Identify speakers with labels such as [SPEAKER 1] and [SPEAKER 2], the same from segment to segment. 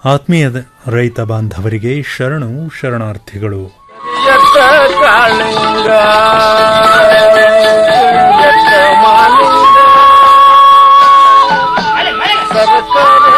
[SPEAKER 1] ಆತ್ಮೀಯ ರೈತ ಬಾಂಧವರಿಗೆ ಶರಣು ಶರಣಾರ್ಥಿಗಳು
[SPEAKER 2] ಎತ್ತ ಕಾಳಿಂಗ ಎತ್ತ ಮಾಲಿಂಗ ಸರ್ಕಾರ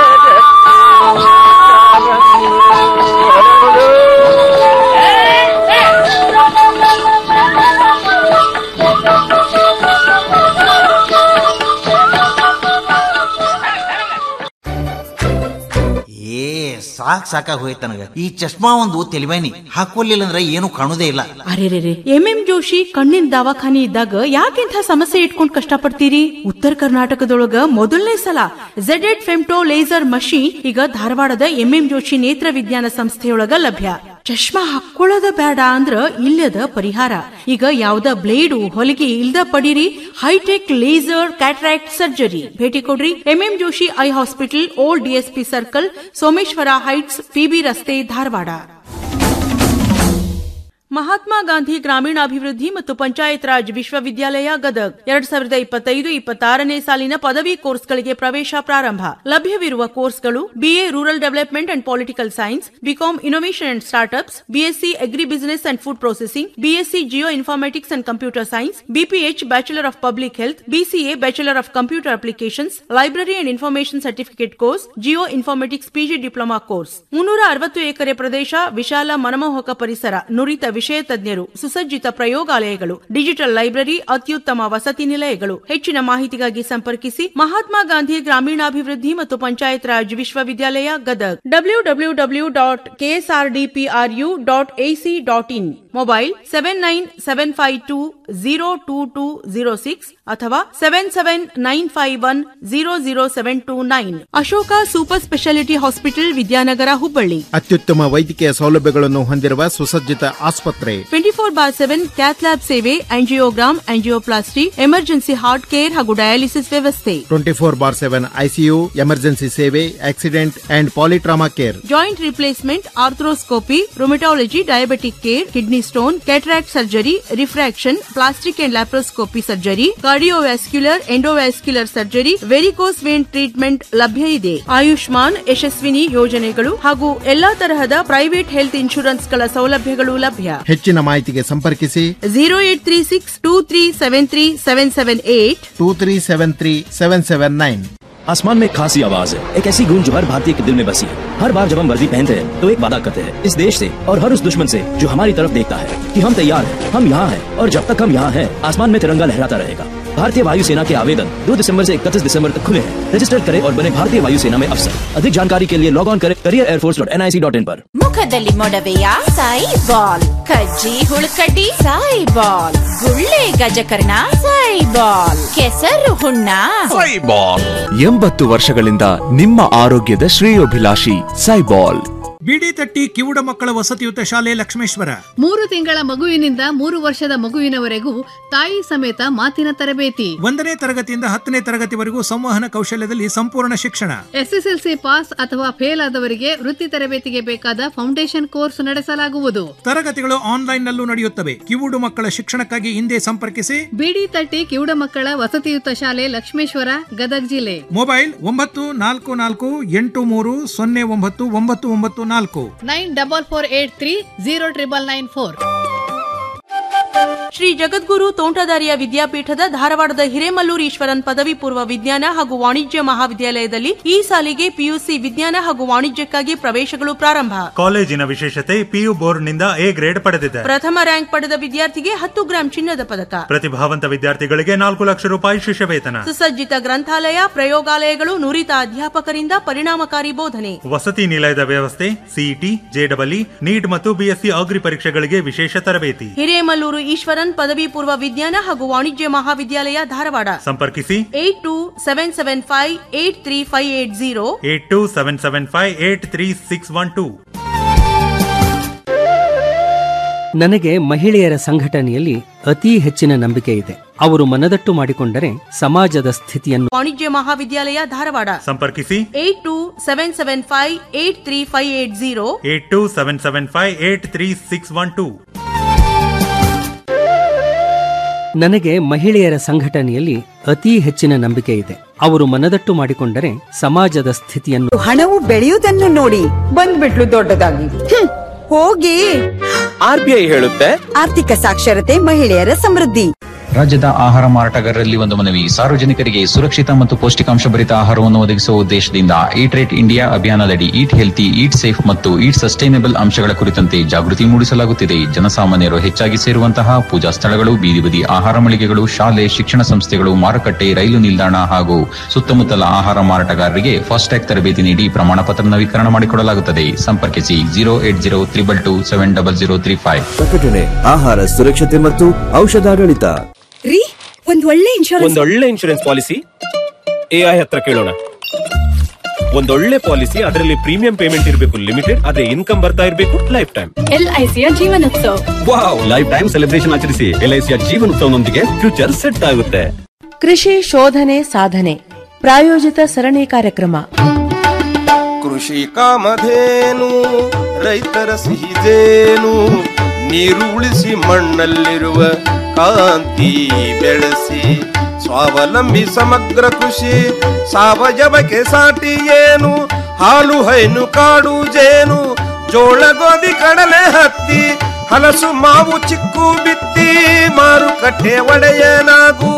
[SPEAKER 3] ಏ ಸಾಕ್ ಸಾಕಾಗ್ ಹೋಯ್ತು ನನಗ ಈ ಚಶ್ಮಾ ಒಂದು ತೆಲಿವೇನಿ ಹಾಕೊಲ್ಲಿಲ್ಲ ಅಂದ್ರೆ ಏನು ಕಾಣುದೇ ಇಲ್ಲ
[SPEAKER 4] ಅರೆರೆರೆ ಎಂ ಎಂ ಜೋಶಿ ಕಣ್ಣಿನ ದವಾಖಾನಿ ಇದ್ದಾಗ ಯಾಕೆಂಥ ಸಮಸ್ಯೆ ಇಟ್ಕೊಂಡ್ ಕಷ್ಟಪಡ್ತೀರಿ ಉತ್ತರ ಕರ್ನಾಟಕದೊಳಗ ಮೊದಲನೇ ಸಲ ಝೆಡ್ ಎಡ್ ಫೆಮ್ಟೋ ಲೇಸರ್ ಮಷೀನ್ ಈಗ ಧಾರವಾಡದ ಎಂ ಎಂ ಜೋಶಿ ನೇತ್ರ ವಿಜ್ಞಾನ ಸಂಸ್ಥೆಯೊಳಗ ಲಭ್ಯ ಚಶ್ಮಾ ಹಾಕೊಳ್ಳೋದ ಬೇಡ ಅಂದ್ರ ಇಲ್ಲದ ಪರಿಹಾರ ಈಗ ಯಾವ್ದ ಬ್ಲೇಡು ಹೊಲಿಗೆ ಇಲ್ದ ಪಡೀರಿ ಹೈಟೆಕ್ ಲೇಸರ್ ಕ್ಯಾಟ್ರಾಕ್ಟ್ ಸರ್ಜರಿ ಭೇಟಿ ಕೊಡ್ರಿ MM Joshi eye hospital old DSP circle Someshwara heights PB ರಸ್ತೆ ಧಾರವಾಡ ಮಹಾತ್ಮ ಗಾಂಧಿ ಗ್ರಾಮೀಣಾಭಿವೃದ್ಧಿ ಮತ್ತು ಪಂಚಾಯತ್ ರಾಜ್ ವಿಶ್ವವಿದ್ಯಾಲಯ ಗದಗ್ ಎರಡ್ ಸಾವಿರದ ಇಪ್ಪತ್ತೈದು ಇಪ್ಪತ್ತಾರನೇ ಸಾಲಿನ ಪದವಿ ಕೋರ್ಸ್ಗಳಿಗೆ ಪ್ರವೇಶ ಪ್ರಾರಂಭ ಲಭ್ಯವಿರುವ ಕೋರ್ಸ್ಗಳು BA rural development and political science BCom innovation and startups BSc agri business and food processing BSc geo informatics and computer science BPH bachelor of public health BCA bachelor of computer applications library and information certificate course geo informatics PG diploma course ಮುನ್ನೂರ ಅರವತ್ತು ಎಕರೆ ಪ್ರದೇಶ ವಿಶಾಲ ಮನಮೋಹಕ ಪರಿಸರ ನುರಿತ ವಿಷಯ ತಜ್ಞರು ಸುಸಜ್ಜಿತ ಪ್ರಯೋಗಾಲಯಗಳು ಡಿಜಿಟಲ್ ಲೈಬ್ರರಿ ಅತ್ಯುತ್ತಮ ವಸತಿ ನಿಲಯಗಳು ಹೆಚ್ಚಿನ ಮಾಹಿತಿಗಾಗಿ ಸಂಪರ್ಕಿಸಿ ಮಹಾತ್ಮ ಗಾಂಧಿ ಗ್ರಾಮೀಣಾಭಿವೃದ್ಧಿ ಮತ್ತು ಪಂಚಾಯತ್ ರಾಜ್ ವಿಶ್ವವಿದ್ಯಾಲಯ Gadag W W W dot KSRDPRU dot AC dot in mobile seven nine seven five two zero two two zero six ಅಥವಾ seven seven nine five one zero zero seven two nine Ashoka super speciality hospital Vidyanagara Hubballi
[SPEAKER 5] ಅತ್ಯುತ್ತಮ ವೈದ್ಯಕೀಯ ಸೌಲಭ್ಯಗಳನ್ನು ಹೊಂದಿರುವ ಸುಸಜ್ಜಿತ ಆಸ್ಪತ್ರೆ
[SPEAKER 4] twenty four bar seven cath lab ಸೇವೆ angiogram angioplasty emergency heart care ಹಾಗೂ dialysis ವ್ಯವಸ್ಥೆ
[SPEAKER 5] twenty four bar seven ICU emergency ಸೇವೆ accident and polytrauma care
[SPEAKER 4] joint replacement arthroscopy rheumatology diabetic care kidney stone cataract surgery refraction plastic and laparoscopy surgery cardiovascular endovascular surgery varicose vein treatment ಲಭ್ಯ ಇದೆ ಆಯುಷ್ಮಾನ್ ಯಶಸ್ವಿನಿ ಯೋಜನೆಗಳು ಹಾಗೂ ಎಲ್ಲಾ ತರಹದ private health ಇನ್ಶೂರೆನ್ಸ್ಗಳ ಸೌಲಭ್ಯಗಳು ಲಭ್ಯ
[SPEAKER 5] ಹೆಚ್ಚಿನ ಮಾಹಿತಿಗೆ ಸಂಪರ್ಕಿಸಿ
[SPEAKER 4] zero eight three six two three seven three seven seven eight
[SPEAKER 5] two three seven three seven seven nine
[SPEAKER 6] आसमान में एक खासी आवाज है एक ऐसी गूंज जो हर भारतीय के दिल में बसी है हर बार जब हम वर्दी पहनते हैं तो एक वादा करते हैं इस देश से और हर उस दुश्मन से जो हमारी तरफ देखता है कि हम तैयार हैं हम यहाँ हैं और जब तक हम यहाँ हैं आसमान में तिरंगा लहराता रहेगा भारतीय वायुसेना के आवेदन 2 दिसंबर से 31 दिसंबर तक खुले हैं रजिस्टर करें और बने भारतीय वायुसेना में अफसर अधिक जानकारी के लिए लॉग ऑन करें career airforce dot N I C dot in पर
[SPEAKER 7] ಮುಖದಲ್ಲಿ ಮೊಡವೆಯ ಸಾಯಿ ಬಾಲ್ ಕಜ್ಜಿ ಹುಳುಕಡ್ಡಿ ಸಾಯಿ ಬಾಲ್ ಗುಳ್ಳೆ ಗಜಕರ್ಣ ಸಾಯಿ ಬಾಲ್ ಕೆಸರು ಹುಣ್ಣ
[SPEAKER 8] ಎಂಬತ್ತು ವರ್ಷಗಳಿಂದ ನಿಮ್ಮ ಆರೋಗ್ಯದ ಶ್ರೇಯೋಭಿಲಾಷಿ ಸೈಬಾಲ್
[SPEAKER 9] ಬಿಡಿ ತಟ್ಟಿ ಕಿವುಡ ಮಕ್ಕಳ ವಸತಿಯುತ ಶಾಲೆ ಲಕ್ಷ್ಮೇಶ್ವರ
[SPEAKER 10] ಮೂರು ತಿಂಗಳ ಮಗುವಿನಿಂದ ಮೂರು ವರ್ಷದ ಮಗುವಿನವರೆಗೂ ತಾಯಿ ಸಮೇತ ಮಾತಿನ ತರಬೇತಿ
[SPEAKER 9] ಒಂದನೇ ತರಗತಿಯಿಂದ ಹತ್ತನೇ ತರಗತಿವರೆಗೂ ಸಂವಹನ ಕೌಶಲ್ಯದಲ್ಲಿ ಸಂಪೂರ್ಣ ಶಿಕ್ಷಣ
[SPEAKER 10] ಎಸ್ಎಸ್ಎಲ್ಸಿ ಪಾಸ್ ಅಥವಾ ಫೇಲ್ ಆದವರಿಗೆ ವೃತ್ತಿ ತರಬೇತಿಗೆ ಬೇಕಾದ ಫೌಂಡೇಶನ್ ಕೋರ್ಸ್ ನಡೆಸಲಾಗುವುದು
[SPEAKER 9] ತರಗತಿಗಳು ಆನ್ಲೈನ್ ನಲ್ಲೂ ನಡೆಯುತ್ತವೆ ಕಿವುಡು ಮಕ್ಕಳ ಶಿಕ್ಷಣಕ್ಕಾಗಿ ಹಿಂದೆ ಸಂಪರ್ಕಿಸಿ
[SPEAKER 10] ಬಿಡಿ ತಟ್ಟಿ ಕಿವುಡ ಮಕ್ಕಳ ವಸತಿಯುತ ಶಾಲೆ ಲಕ್ಷ್ಮೇಶ್ವರ ಗದಗ್ ಜಿಲ್ಲೆ
[SPEAKER 9] ಮೊಬೈಲ್ ಒಂಬತ್ತು ನಾಲ್ಕು ನಾಲ್ಕು ಎಂಟು ಮೂರು ಸೊನ್ನೆ ಒಂಬತ್ತು ಒಂಬತ್ತು ಒಂಬತ್ತು ನಾಲ್ಕು
[SPEAKER 10] nine double four eight three zero triple nine four
[SPEAKER 4] Shri Jagadguru Tontadarya ವಿದ್ಯಾಪೀಠದ ಧಾರವಾಡದ ಹಿರೇಮಲ್ಲೂರು ಈಶ್ವರನ್ ಪದವಿ ಪೂರ್ವ ವಿಜ್ಞಾನ ಹಾಗೂ ವಾಣಿಜ್ಯ ಮಹಾವಿದ್ಯಾಲಯದಲ್ಲಿ ಈ ಸಾಲಿಗೆ ಪಿಯುಸಿ ವಿಜ್ಞಾನ ಹಾಗೂ ವಾಣಿಜ್ಯಕ್ಕಾಗಿ ಪ್ರವೇಶಗಳು ಪ್ರಾರಂಭ
[SPEAKER 1] ಕಾಲೇಜಿನ ವಿಶೇಷತೆ ಪಿಯು ಬೋರ್ಡ್ನಿಂದ ಎ ಗ್ರೇಡ್ ಪಡೆದಿದೆ
[SPEAKER 4] ಪ್ರಥಮ ರ್ಯಾಂಕ್ ಪಡೆದ ವಿದ್ಯಾರ್ಥಿಗೆ ಹತ್ತು ಗ್ರಾಂ ಚಿನ್ನದ ಪದಕ
[SPEAKER 1] ಪ್ರತಿಭಾವಂತ ವಿದ್ಯಾರ್ಥಿಗಳಿಗೆ ನಾಲ್ಕು ಲಕ್ಷ ರೂಪಾಯಿ ಶಿಷ್ಯ ವೇತನ
[SPEAKER 4] ಸುಸಜ್ಜಿತ ಗ್ರಂಥಾಲಯ ಪ್ರಯೋಗಾಲಯಗಳು ನುರಿತ ಅಧ್ಯಾಪಕರಿಂದ ಪರಿಣಾಮಕಾರಿ ಬೋಧನೆ
[SPEAKER 1] ವಸತಿ ನಿಲಯದ ವ್ಯವಸ್ಥೆ ಸಿಇಟಿ ಜೆಡಬ್ಲ್ಇ ನೀಟ್ ಮತ್ತು ಬಿಎಸ್ಸಿ ಅಗ್ರಿ ಪರೀಕ್ಷೆಗಳಿಗೆ ವಿಶೇಷ ತರಬೇತಿ
[SPEAKER 4] ಹಿರೇಮಲ್ಲೂರು ಈಶ್ವರನ್ ಪದವಿ ಪೂರ್ವ ವಿಜ್ಞಾನ ಹಾಗೂ ವಾಣಿಜ್ಯ ಮಹಾವಿದ್ಯಾಲಯ ಧಾರವಾಡ
[SPEAKER 1] ಸಂಪರ್ಕಿಸಿ
[SPEAKER 4] eight two seven seven five eight three five eight zero
[SPEAKER 1] eight two seven seven five eight three six one two
[SPEAKER 11] ನನಗೆ ಮಹಿಳೆಯರ ಸಂಘಟನೆಯಲ್ಲಿ ಅತಿ ಹೆಚ್ಚಿನ ನಂಬಿಕೆ ಇದೆ ಅವರು ಮನದಟ್ಟು ಮಾಡಿಕೊಂಡರೆ ಸಮಾಜದ ಸ್ಥಿತಿಯನ್ನು
[SPEAKER 4] ವಾಣಿಜ್ಯ ಮಹಾವಿದ್ಯಾಲಯ ಧಾರವಾಡ
[SPEAKER 1] ಸಂಪರ್ಕಿಸಿ
[SPEAKER 4] eight two seven seven five eight three five eight zero
[SPEAKER 1] eight two seven seven five eight three six one two
[SPEAKER 11] ನನಗೆ ಮಹಿಳೆಯರ ಸಂಘಟನೆಯಲ್ಲಿ ಅತಿ ಹೆಚ್ಚಿನ ನಂಬಿಕೆ ಇದೆ ಅವರು ಮನದಟ್ಟು ಮಾಡಿಕೊಂಡರೆ ಸಮಾಜದ ಸ್ಥಿತಿಯನ್ನು
[SPEAKER 12] ಹಣವು ಬೆಳೆಯುವುದನ್ನು ನೋಡಿ ಬಂದ್ಬಿಟ್ಲು ದೊಡ್ಡದಾಗಿ ಹ್ಮ್, ಹೋಗಿ
[SPEAKER 13] ಆರ್ ಬಿ ಐ ಹೇಳುತ್ತೆ
[SPEAKER 12] ಆರ್ಥಿಕ ಸಾಕ್ಷರತೆ ಮಹಿಳೆಯರ ಸಮೃದ್ಧಿ
[SPEAKER 14] ರಾಜ್ಯದ ಆಹಾರ ಮಾರಾಟಗಾರರಲ್ಲಿ ಒಂದು ಮನವಿ ಸಾರ್ವಜನಿಕರಿಗೆ ಸುರಕ್ಷಿತ ಮತ್ತು ಪೌಷ್ಟಿಕಾಂಶ ಭರಿತ ಆಹಾರವನ್ನು ಒದಗಿಸುವ ಉದ್ದೇಶದಿಂದ ಈಟ್ ರೇಟ್ ಇಂಡಿಯಾ ಅಭಿಯಾನದಡಿ ಈಟ್ ಹೆಲ್ತಿ ಈಟ್ ಸೇಫ್ ಮತ್ತು ಈಟ್ ಸಸ್ಟೈನಬಲ್ ಅಂಶಗಳ ಕುರಿತಂತೆ ಜಾಗೃತಿ ಮೂಡಿಸಲಾಗುತ್ತಿದೆ ಜನಸಾಮಾನ್ಯರು ಹೆಚ್ಚಾಗಿ ಸೇರುವಂತಹ ಪೂಜಾ ಸ್ಥಳಗಳು ಬೀದಿ ಬದಿ ಆಹಾರ ಮಳಿಗೆಗಳು ಶಾಲೆ ಶಿಕ್ಷಣ ಸಂಸ್ಥೆಗಳು ಮಾರುಕಟ್ಟೆ ರೈಲು ನಿಲ್ದಾಣ ಹಾಗೂ ಸುತ್ತಮುತ್ತಲ ಆಹಾರ ಮಾರಾಟಗಾರರಿಗೆ ಫಾಸ್ಟ್ಯಾಗ್ ತರಬೇತಿ ನೀಡಿ ಪ್ರಮಾಣ ಪತ್ರ ನವೀಕರಣ ಮಾಡಿಕೊಡಲಾಗುತ್ತದೆ ಸಂಪರ್ಕಿಸಿ zero eight zero triple two seven double zero three five
[SPEAKER 15] ಪ್ರಕಟಣೆ ಆಹಾರ ಸುರಕ್ಷತೆ ಮತ್ತು ಔಷಧಾಡಳಿತ
[SPEAKER 12] ರೀ ಒಂದ್ ಒಳ್ಳೆ ಇನ್ಶೂರೆನ್ಸ್
[SPEAKER 13] ಒಂದೊಳ್ಳೆ ಇನ್ಶೂರೆನ್ಸ್ ಪಾಲಿಸಿ ಎಐ ಹತ್ರ ಕೇಳೋಣ ಒಂದೊಳ್ಳೆ ಪಾಲಿಸಿ ಅದರಲ್ಲಿ ಪ್ರೀಮಿಯಂ ಪೇಮೆಂಟ್ ಇರಬೇಕು ಲಿಮಿಟೆಡ್ ಅದೇ ಇನ್ಕಮ್ ಬರ್ತಾ ಇರಬೇಕು ಲೈಫ್ ಟೈಮ್
[SPEAKER 16] ಎಲ್ಐಸಿಯ Jeevanotsava
[SPEAKER 13] wow life time celebration ಆಚರಿಸಿ ಎಲ್ಐಸಿಯ ಜೀವನೋತ್ಸವನೊಂದಿಗೆ ಫ್ಯೂಚರ್ ಸೆಟ್ ಆಗುತ್ತೆ
[SPEAKER 17] ಕೃಷಿ ಶೋಧನೆ ಸಾಧನೆ ಪ್ರಾಯೋಜಿತ ಸರಣಿ ಕಾರ್ಯಕ್ರಮ
[SPEAKER 18] ಕೃಷಿ ಕಾಮಧೇನು ರೈತರ ಸಿಹಿದೇನು ನೀರು ಉಳಿಸಿ ಮಣ್ಣಲ್ಲಿರುವ ಕಾಂತಿ ಬೆಳೆಸಿ ಸ್ವಾವಲಂಬಿ ಸಮಗ್ರ ಕೃಷಿ ಸಾವಯವಕ್ಕೆ ಸಾಟಿ ಏನು ಹಾಲು ಹೈನು ಕಾಡು ಜೇನು ಜೋಳ ಗೋಧಿ ಕಡಲೆ ಹತ್ತಿ ಹಲಸು ಮಾವು ಚಿಕ್ಕು ಬಿತ್ತಿ ಮಾರುಕಟ್ಟೆ ಒಡೆಯನಾಗೂ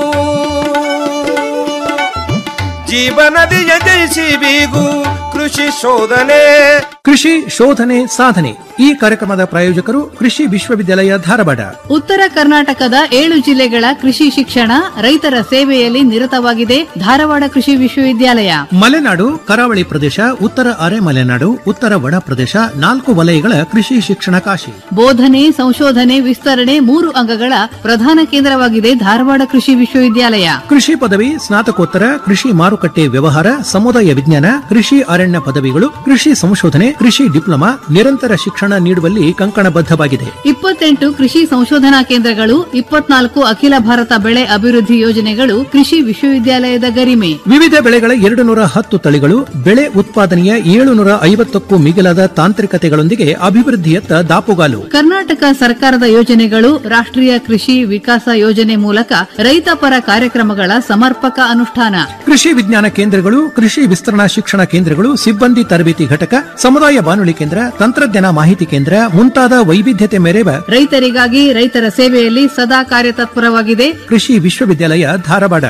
[SPEAKER 18] ಜೀವನದಿಯ ಜಯಿಸಿ ಬೀಗು ಕೃಷಿ ಶೋಧನೆ
[SPEAKER 9] ಕೃಷಿ ಶೋಧನೆ ಸಾಧನೆ ಈ ಕಾರ್ಯಕ್ರಮದ ಪ್ರಾಯೋಜಕರು ಕೃಷಿ ವಿಶ್ವವಿದ್ಯಾಲಯ ಧಾರವಾಡ
[SPEAKER 10] ಉತ್ತರ ಕರ್ನಾಟಕದ ಏಳು ಜಿಲ್ಲೆಗಳ ಕೃಷಿ ಶಿಕ್ಷಣ ರೈತರ ಸೇವೆಯಲ್ಲಿ ನಿರತವಾಗಿದೆ ಧಾರವಾಡ ಕೃಷಿ ವಿಶ್ವವಿದ್ಯಾಲಯ
[SPEAKER 9] ಮಲೆನಾಡು ಕರಾವಳಿ ಪ್ರದೇಶ ಉತ್ತರ ಅರೆ ಮಲೆನಾಡು ಉತ್ತರ ಒಣ ಪ್ರದೇಶ ನಾಲ್ಕು ವಲಯಗಳ ಕೃಷಿ ಶಿಕ್ಷಣ ಕಾಶಿ
[SPEAKER 10] ಬೋಧನೆ ಸಂಶೋಧನೆ ವಿಸ್ತರಣೆ ಮೂರು ಅಂಗಗಳ ಪ್ರಧಾನ ಕೇಂದ್ರವಾಗಿದೆ ಧಾರವಾಡ ಕೃಷಿ ವಿಶ್ವವಿದ್ಯಾಲಯ
[SPEAKER 9] ಕೃಷಿ ಪದವಿ ಸ್ನಾತಕೋತ್ತರ ಕೃಷಿ ಮಾರುಕಟ್ಟೆ ವ್ಯವಹಾರ ಸಮುದಾಯ ವಿಜ್ಞಾನ ಕೃಷಿ ಅರಣ್ಯ ಪದವಿಗಳು ಕೃಷಿ ಸಂಶೋಧನೆ ಕೃಷಿ ಡಿಪ್ಲೊಮಾ ನಿರಂತರ ಶಿಕ್ಷಣ ನೀಡುವಲ್ಲಿ ಕಂಕಣಬದ್ಧವಾಗಿದೆ
[SPEAKER 10] ಇಪ್ಪತ್ತೆಂಟು ಕೃಷಿ ಸಂಶೋಧನಾ ಕೇಂದ್ರಗಳು ಇಪ್ಪತ್ನಾಲ್ಕು ಅಖಿಲ ಭಾರತ ಬೆಳೆ ಅಭಿವೃದ್ಧಿ ಯೋಜನೆಗಳು ಕೃಷಿ ವಿಶ್ವವಿದ್ಯಾಲಯದ ಗರಿಮೆ
[SPEAKER 9] ವಿವಿಧ ಬೆಳೆಗಳ ಎರಡು ನೂರ ಹತ್ತು ತಳಿಗಳು ಬೆಳೆ ಉತ್ಪಾದನೆಯ ಏಳುನೂರ ಐವತ್ತಕ್ಕೂ ಮಿಗಿಲಾದ ತಾಂತ್ರಿಕತೆಗಳೊಂದಿಗೆ ಅಭಿವೃದ್ಧಿಯತ್ತ ದಾಪುಗಾಲು
[SPEAKER 10] ಕರ್ನಾಟಕ ಸರ್ಕಾರದ ಯೋಜನೆಗಳು ರಾಷ್ಟ್ರೀಯ ಕೃಷಿ ವಿಕಾಸ ಯೋಜನೆ ಮೂಲಕ ರೈತಪರ ಕಾರ್ಯಕ್ರಮಗಳ ಸಮರ್ಪಕ ಅನುಷ್ಠಾನ
[SPEAKER 9] ಕೃಷಿ ವಿಜ್ಞಾನ ಕೇಂದ್ರಗಳು ಕೃಷಿ ವಿಸ್ತರಣಾ ಶಿಕ್ಷಣ ಕೇಂದ್ರಗಳು ಸಿಬ್ಬಂದಿ ತರಬೇತಿ ಘಟಕ ಸಮುದಾಯ ಬಾನುಲಿ ಕೇಂದ್ರ ತಂತ್ರಜ್ಞಾನ ಮಾಹಿತಿ ಕೇಂದ್ರ ಮುಂತಾದ ವೈವಿಧ್ಯತೆ ಮೆರೆವ
[SPEAKER 10] ರೈತರಿಗಾಗಿ ರೈತರ ಸೇವೆಯಲ್ಲಿ ಸದಾ ಕಾರ್ಯತತ್ಪರವಾಗಿದೆ
[SPEAKER 9] ಕೃಷಿ ವಿಶ್ವವಿದ್ಯಾಲಯ ಧಾರವಾಡ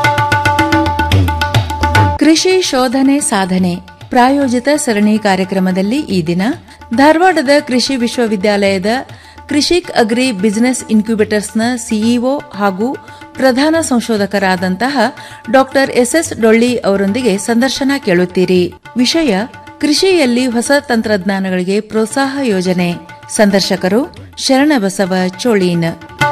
[SPEAKER 17] ಕೃಷಿ ಶೋಧನೆ ಸಾಧನೆ ಪ್ರಾಯೋಜಿತ ಸರಣಿ ಕಾರ್ಯಕ್ರಮದಲ್ಲಿ ಈ ದಿನ ಧಾರವಾಡದ ಕೃಷಿ ವಿಶ್ವವಿದ್ಯಾಲಯದ ಕೃಷಿಕ್ ಅಗ್ರಿ ಬಿಸಿನೆಸ್ ಇನ್ಕ್ಯುಬೇಟರ್ಸ್ನ ಸಿಇಒ ಹಾಗೂ ಪ್ರಧಾನ ಸಂಶೋಧಕರಾದಂತಹ ಡಾಕ್ಟರ್ ಎಸ್ಎಸ್ ಡೊಳ್ಳಿ ಅವರೊಂದಿಗೆ ಸಂದರ್ಶನ ಕೇಳುತ್ತೀರಿ ವಿಷಯ ಕೃಷಿಯಲ್ಲಿ ಹೊಸ ತಂತ್ರಜ್ಞಾನಗಳಿಗೆ ಪ್ರೋತ್ಸಾಹ ಯೋಜನೆ ಸಂದರ್ಶಕರು ಶರಣಬಸವ ಚೋಳೀನ್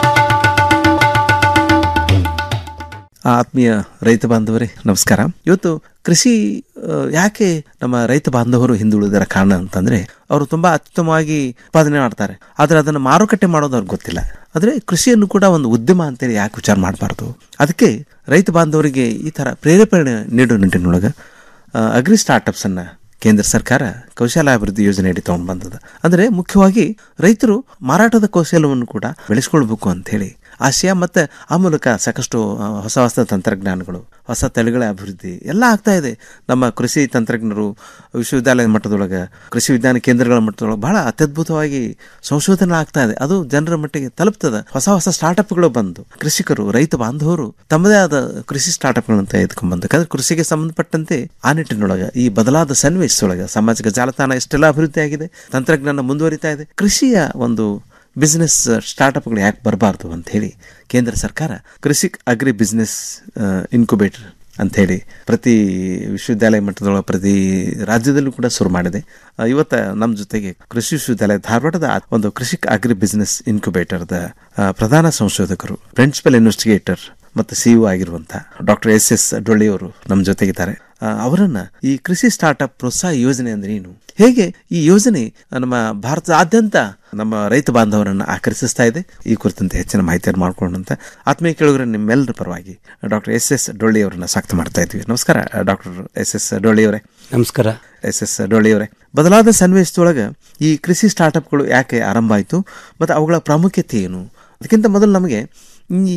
[SPEAKER 19] ಆತ್ಮೀಯ ರೈತ ಬಾಂಧವರೇ ನಮಸ್ಕಾರ ಇವತ್ತು ಕೃಷಿ ಆ, ಯಾಕೆ ನಮ್ಮ ರೈತ ಬಾಂಧವರು ಹಿಂದುಳಿದರ ಕಾರಣ ಅಂತಂದ್ರೆ ಅವರು ತುಂಬಾ ಅತ್ಯುತ್ತಮವಾಗಿ ಉತ್ಪಾದನೆ ಮಾಡ್ತಾರೆ ಆದ್ರೆ ಅದನ್ನು ಮಾರುಕಟ್ಟೆ ಮಾಡೋದು ಅವ್ರಿಗೆ ಗೊತ್ತಿಲ್ಲ ಆದ್ರೆ ಕೃಷಿಯನ್ನು ಕೂಡ ಒಂದು ಉದ್ಯಮ ಅಂತೇಳಿ ಯಾಕೆ ವಿಚಾರ ಮಾಡಬಾರ್ದು ಅದಕ್ಕೆ ರೈತ ಬಾಂಧವರಿಗೆ ಈ ತರ ಪ್ರೇರೇಪಣೆ ನೀಡೋ ನಿಟ್ಟಿನೊಳಗೆ ಆ, ಅಗ್ರಿ ಸ್ಟಾರ್ಟ್ಅಪ್ಸ್ ಅನ್ನ ಕೇಂದ್ರ ಸರ್ಕಾರ ಕೌಶಲ್ಯಾಭಿವೃದ್ಧಿ ಯೋಜನೆ ಅಡಿ ತಗೊಂಡು ಬಂದದ ಅಂದ್ರೆ ಮುಖ್ಯವಾಗಿ ರೈತರು ಮಾರಾಟದ ಕೌಶಲ್ಯವನ್ನು ಕೂಡ ಬೆಳೆಸ್ಕೊಳ್ಬೇಕು ಅಂತ ಹೇಳಿ ಆಶಯ ಮತ್ತೆ ಆ ಮೂಲಕ ಸಾಕಷ್ಟು ಆ, ಹೊಸ ಹೊಸ ತಂತ್ರಜ್ಞಾನಗಳು ಹೊಸ ತಳಿಗಳ ಅಭಿವೃದ್ಧಿ ಎಲ್ಲ ಆಗ್ತಾ ಇದೆ ನಮ್ಮ ಕೃಷಿ ತಂತ್ರಜ್ಞರು ವಿಶ್ವವಿದ್ಯಾಲಯದ ಮಟ್ಟದೊಳಗೆ ಕೃಷಿ ವಿಜ್ಞಾನ ಕೇಂದ್ರಗಳ ಮಟ್ಟದೊಳಗೆ ಬಹಳ ಅತ್ಯದ್ಭುತವಾಗಿ ಸಂಶೋಧನೆ ಆಗ್ತಾ ಇದೆ ಅದು ಜನರ ಮಟ್ಟಿಗೆ ತಲುಪ್ತದೆ ಹೊಸ ಹೊಸ ಸ್ಟಾರ್ಟ್ಅಪ್ಗಳು ಬಂದು ಕೃಷಿಕರು ರೈತ ಬಾಂಧವರು ತಮ್ಮದೇ ಆದ ಕೃಷಿ ಸ್ಟಾರ್ಟ್ಅಪ್ಗಳನ್ನು ತೆಗೆದುಕೊಂಡ್ಬಂದು ಯಾಕಂದ್ರೆ ಕೃಷಿಗೆ ಸಂಬಂಧಪಟ್ಟಂತೆ ಆ ನಿಟ್ಟಿನೊಳಗೆ ಈ ಬದಲಾದ ಸನ್ನಿವೇಶದೊಳಗೆ ಸಾಮಾಜಿಕ ಜಾಲತಾಣ ಎಷ್ಟೆಲ್ಲ ಅಭಿವೃದ್ಧಿ ಆಗಿದೆ ತಂತ್ರಜ್ಞಾನ ಮುಂದುವರಿತಾ ಇದೆ ಕೃಷಿಯ ಒಂದು ಬಿಸ್ನೆಸ್ ಸ್ಟಾರ್ಟ್ಅಪ್ಗಳು ಯಾಕೆ ಬರಬಾರ್ದು ಅಂತ ಹೇಳಿ ಕೇಂದ್ರ ಸರ್ಕಾರ ಕೃಷಿ ಅಗ್ರಿ ಬಿಸ್ನೆಸ್ ಇನ್ಕ್ಯುಬೇಟರ್ ಅಂತ ಹೇಳಿ ಪ್ರತಿ ವಿಶ್ವವಿದ್ಯಾಲಯ ಮಟ್ಟದೊಳಗೆ ಪ್ರತಿ ರಾಜ್ಯದಲ್ಲೂ ಕೂಡ ಶುರು ಮಾಡಿದೆ ಆ, ಇವತ್ತ ನಮ್ಮ ಜೊತೆಗೆ ಕೃಷಿ ವಿಶ್ವವಿದ್ಯಾಲಯ ಧಾರವಾಡದ ಒಂದು ಕೃಷಿ ಅಗ್ರಿ ಬಿಸ್ನೆಸ್ ಇನ್ಕ್ಯುಬೇಟರ್ದ ಆ, ಪ್ರಧಾನ ಸಂಶೋಧಕರು ಪ್ರಿನ್ಸಿಪಲ್ ಇನ್ವೆಸ್ಟಿಗೇಟರ್ ಮತ್ತು ಸಿಇಒ ಆಗಿರುವಂತಹ ಡಾಕ್ಟರ್ ಎಸ್ ಎಸ್ ಡೊಳ್ಳಿ ಅವರು ನಮ್ಮ ಜೊತೆಗಿದ್ದಾರೆ ಆ, ಅವರನ್ನ ಈ ಕೃಷಿ ಸ್ಟಾರ್ಟ್ಅಪ್ ಪ್ರೋತ್ಸಾಹ ಯೋಜನೆ ಅಂದ್ರೆ ಏನು ಹೇಗೆ ಈ ಯೋಜನೆ ನಮ್ಮ ಭಾರತದಾದ್ಯಂತ ನಮ್ಮ ರೈತ ಬಾಂಧವರನ್ನು ಆಕರ್ಷಿಸ್ತಾ ಇದೆ ಈ ಕುರಿತಂತೆ ಹೆಚ್ಚಿನ ಮಾಹಿತಿಯನ್ನು ಮಾಡ್ಕೊಂಡಂತ ಆತ್ಮೀಯ ಕೇಳುಗರ ನಿಮ್ಮೆಲ್ಲರ ಪರವಾಗಿ ಡಾಕ್ಟರ್ ಎಸ್ ಎಸ್ ಡೊಳ್ಳಿ ಅವರನ್ನ ಸ್ವಾಗತ ಮಾಡ್ತಾ ಇದ್ವಿ ನಮಸ್ಕಾರ ಡಾಕ್ಟರ್ ಎಸ್ ಎಸ್ ಡೊಳ್ಳಿ ಅವರೇ
[SPEAKER 11] ನಮಸ್ಕಾರ
[SPEAKER 19] ಎಸ್ ಎಸ್ ಡೊಳ್ಳಿ ಅವರೇ ಬದಲಾದ ಸನ್ನಿವೇಶದೊಳಗೆ ಈ ಕೃಷಿ ಸ್ಟಾರ್ಟ್ಅಪ್ಗಳು ಯಾಕೆ ಆರಂಭ ಆಯಿತು ಮತ್ತು ಅವುಗಳ ಪ್ರಾಮುಖ್ಯತೆ ಏನು ಅದಕ್ಕಿಂತ ಮೊದಲು ನಮಗೆ ಈ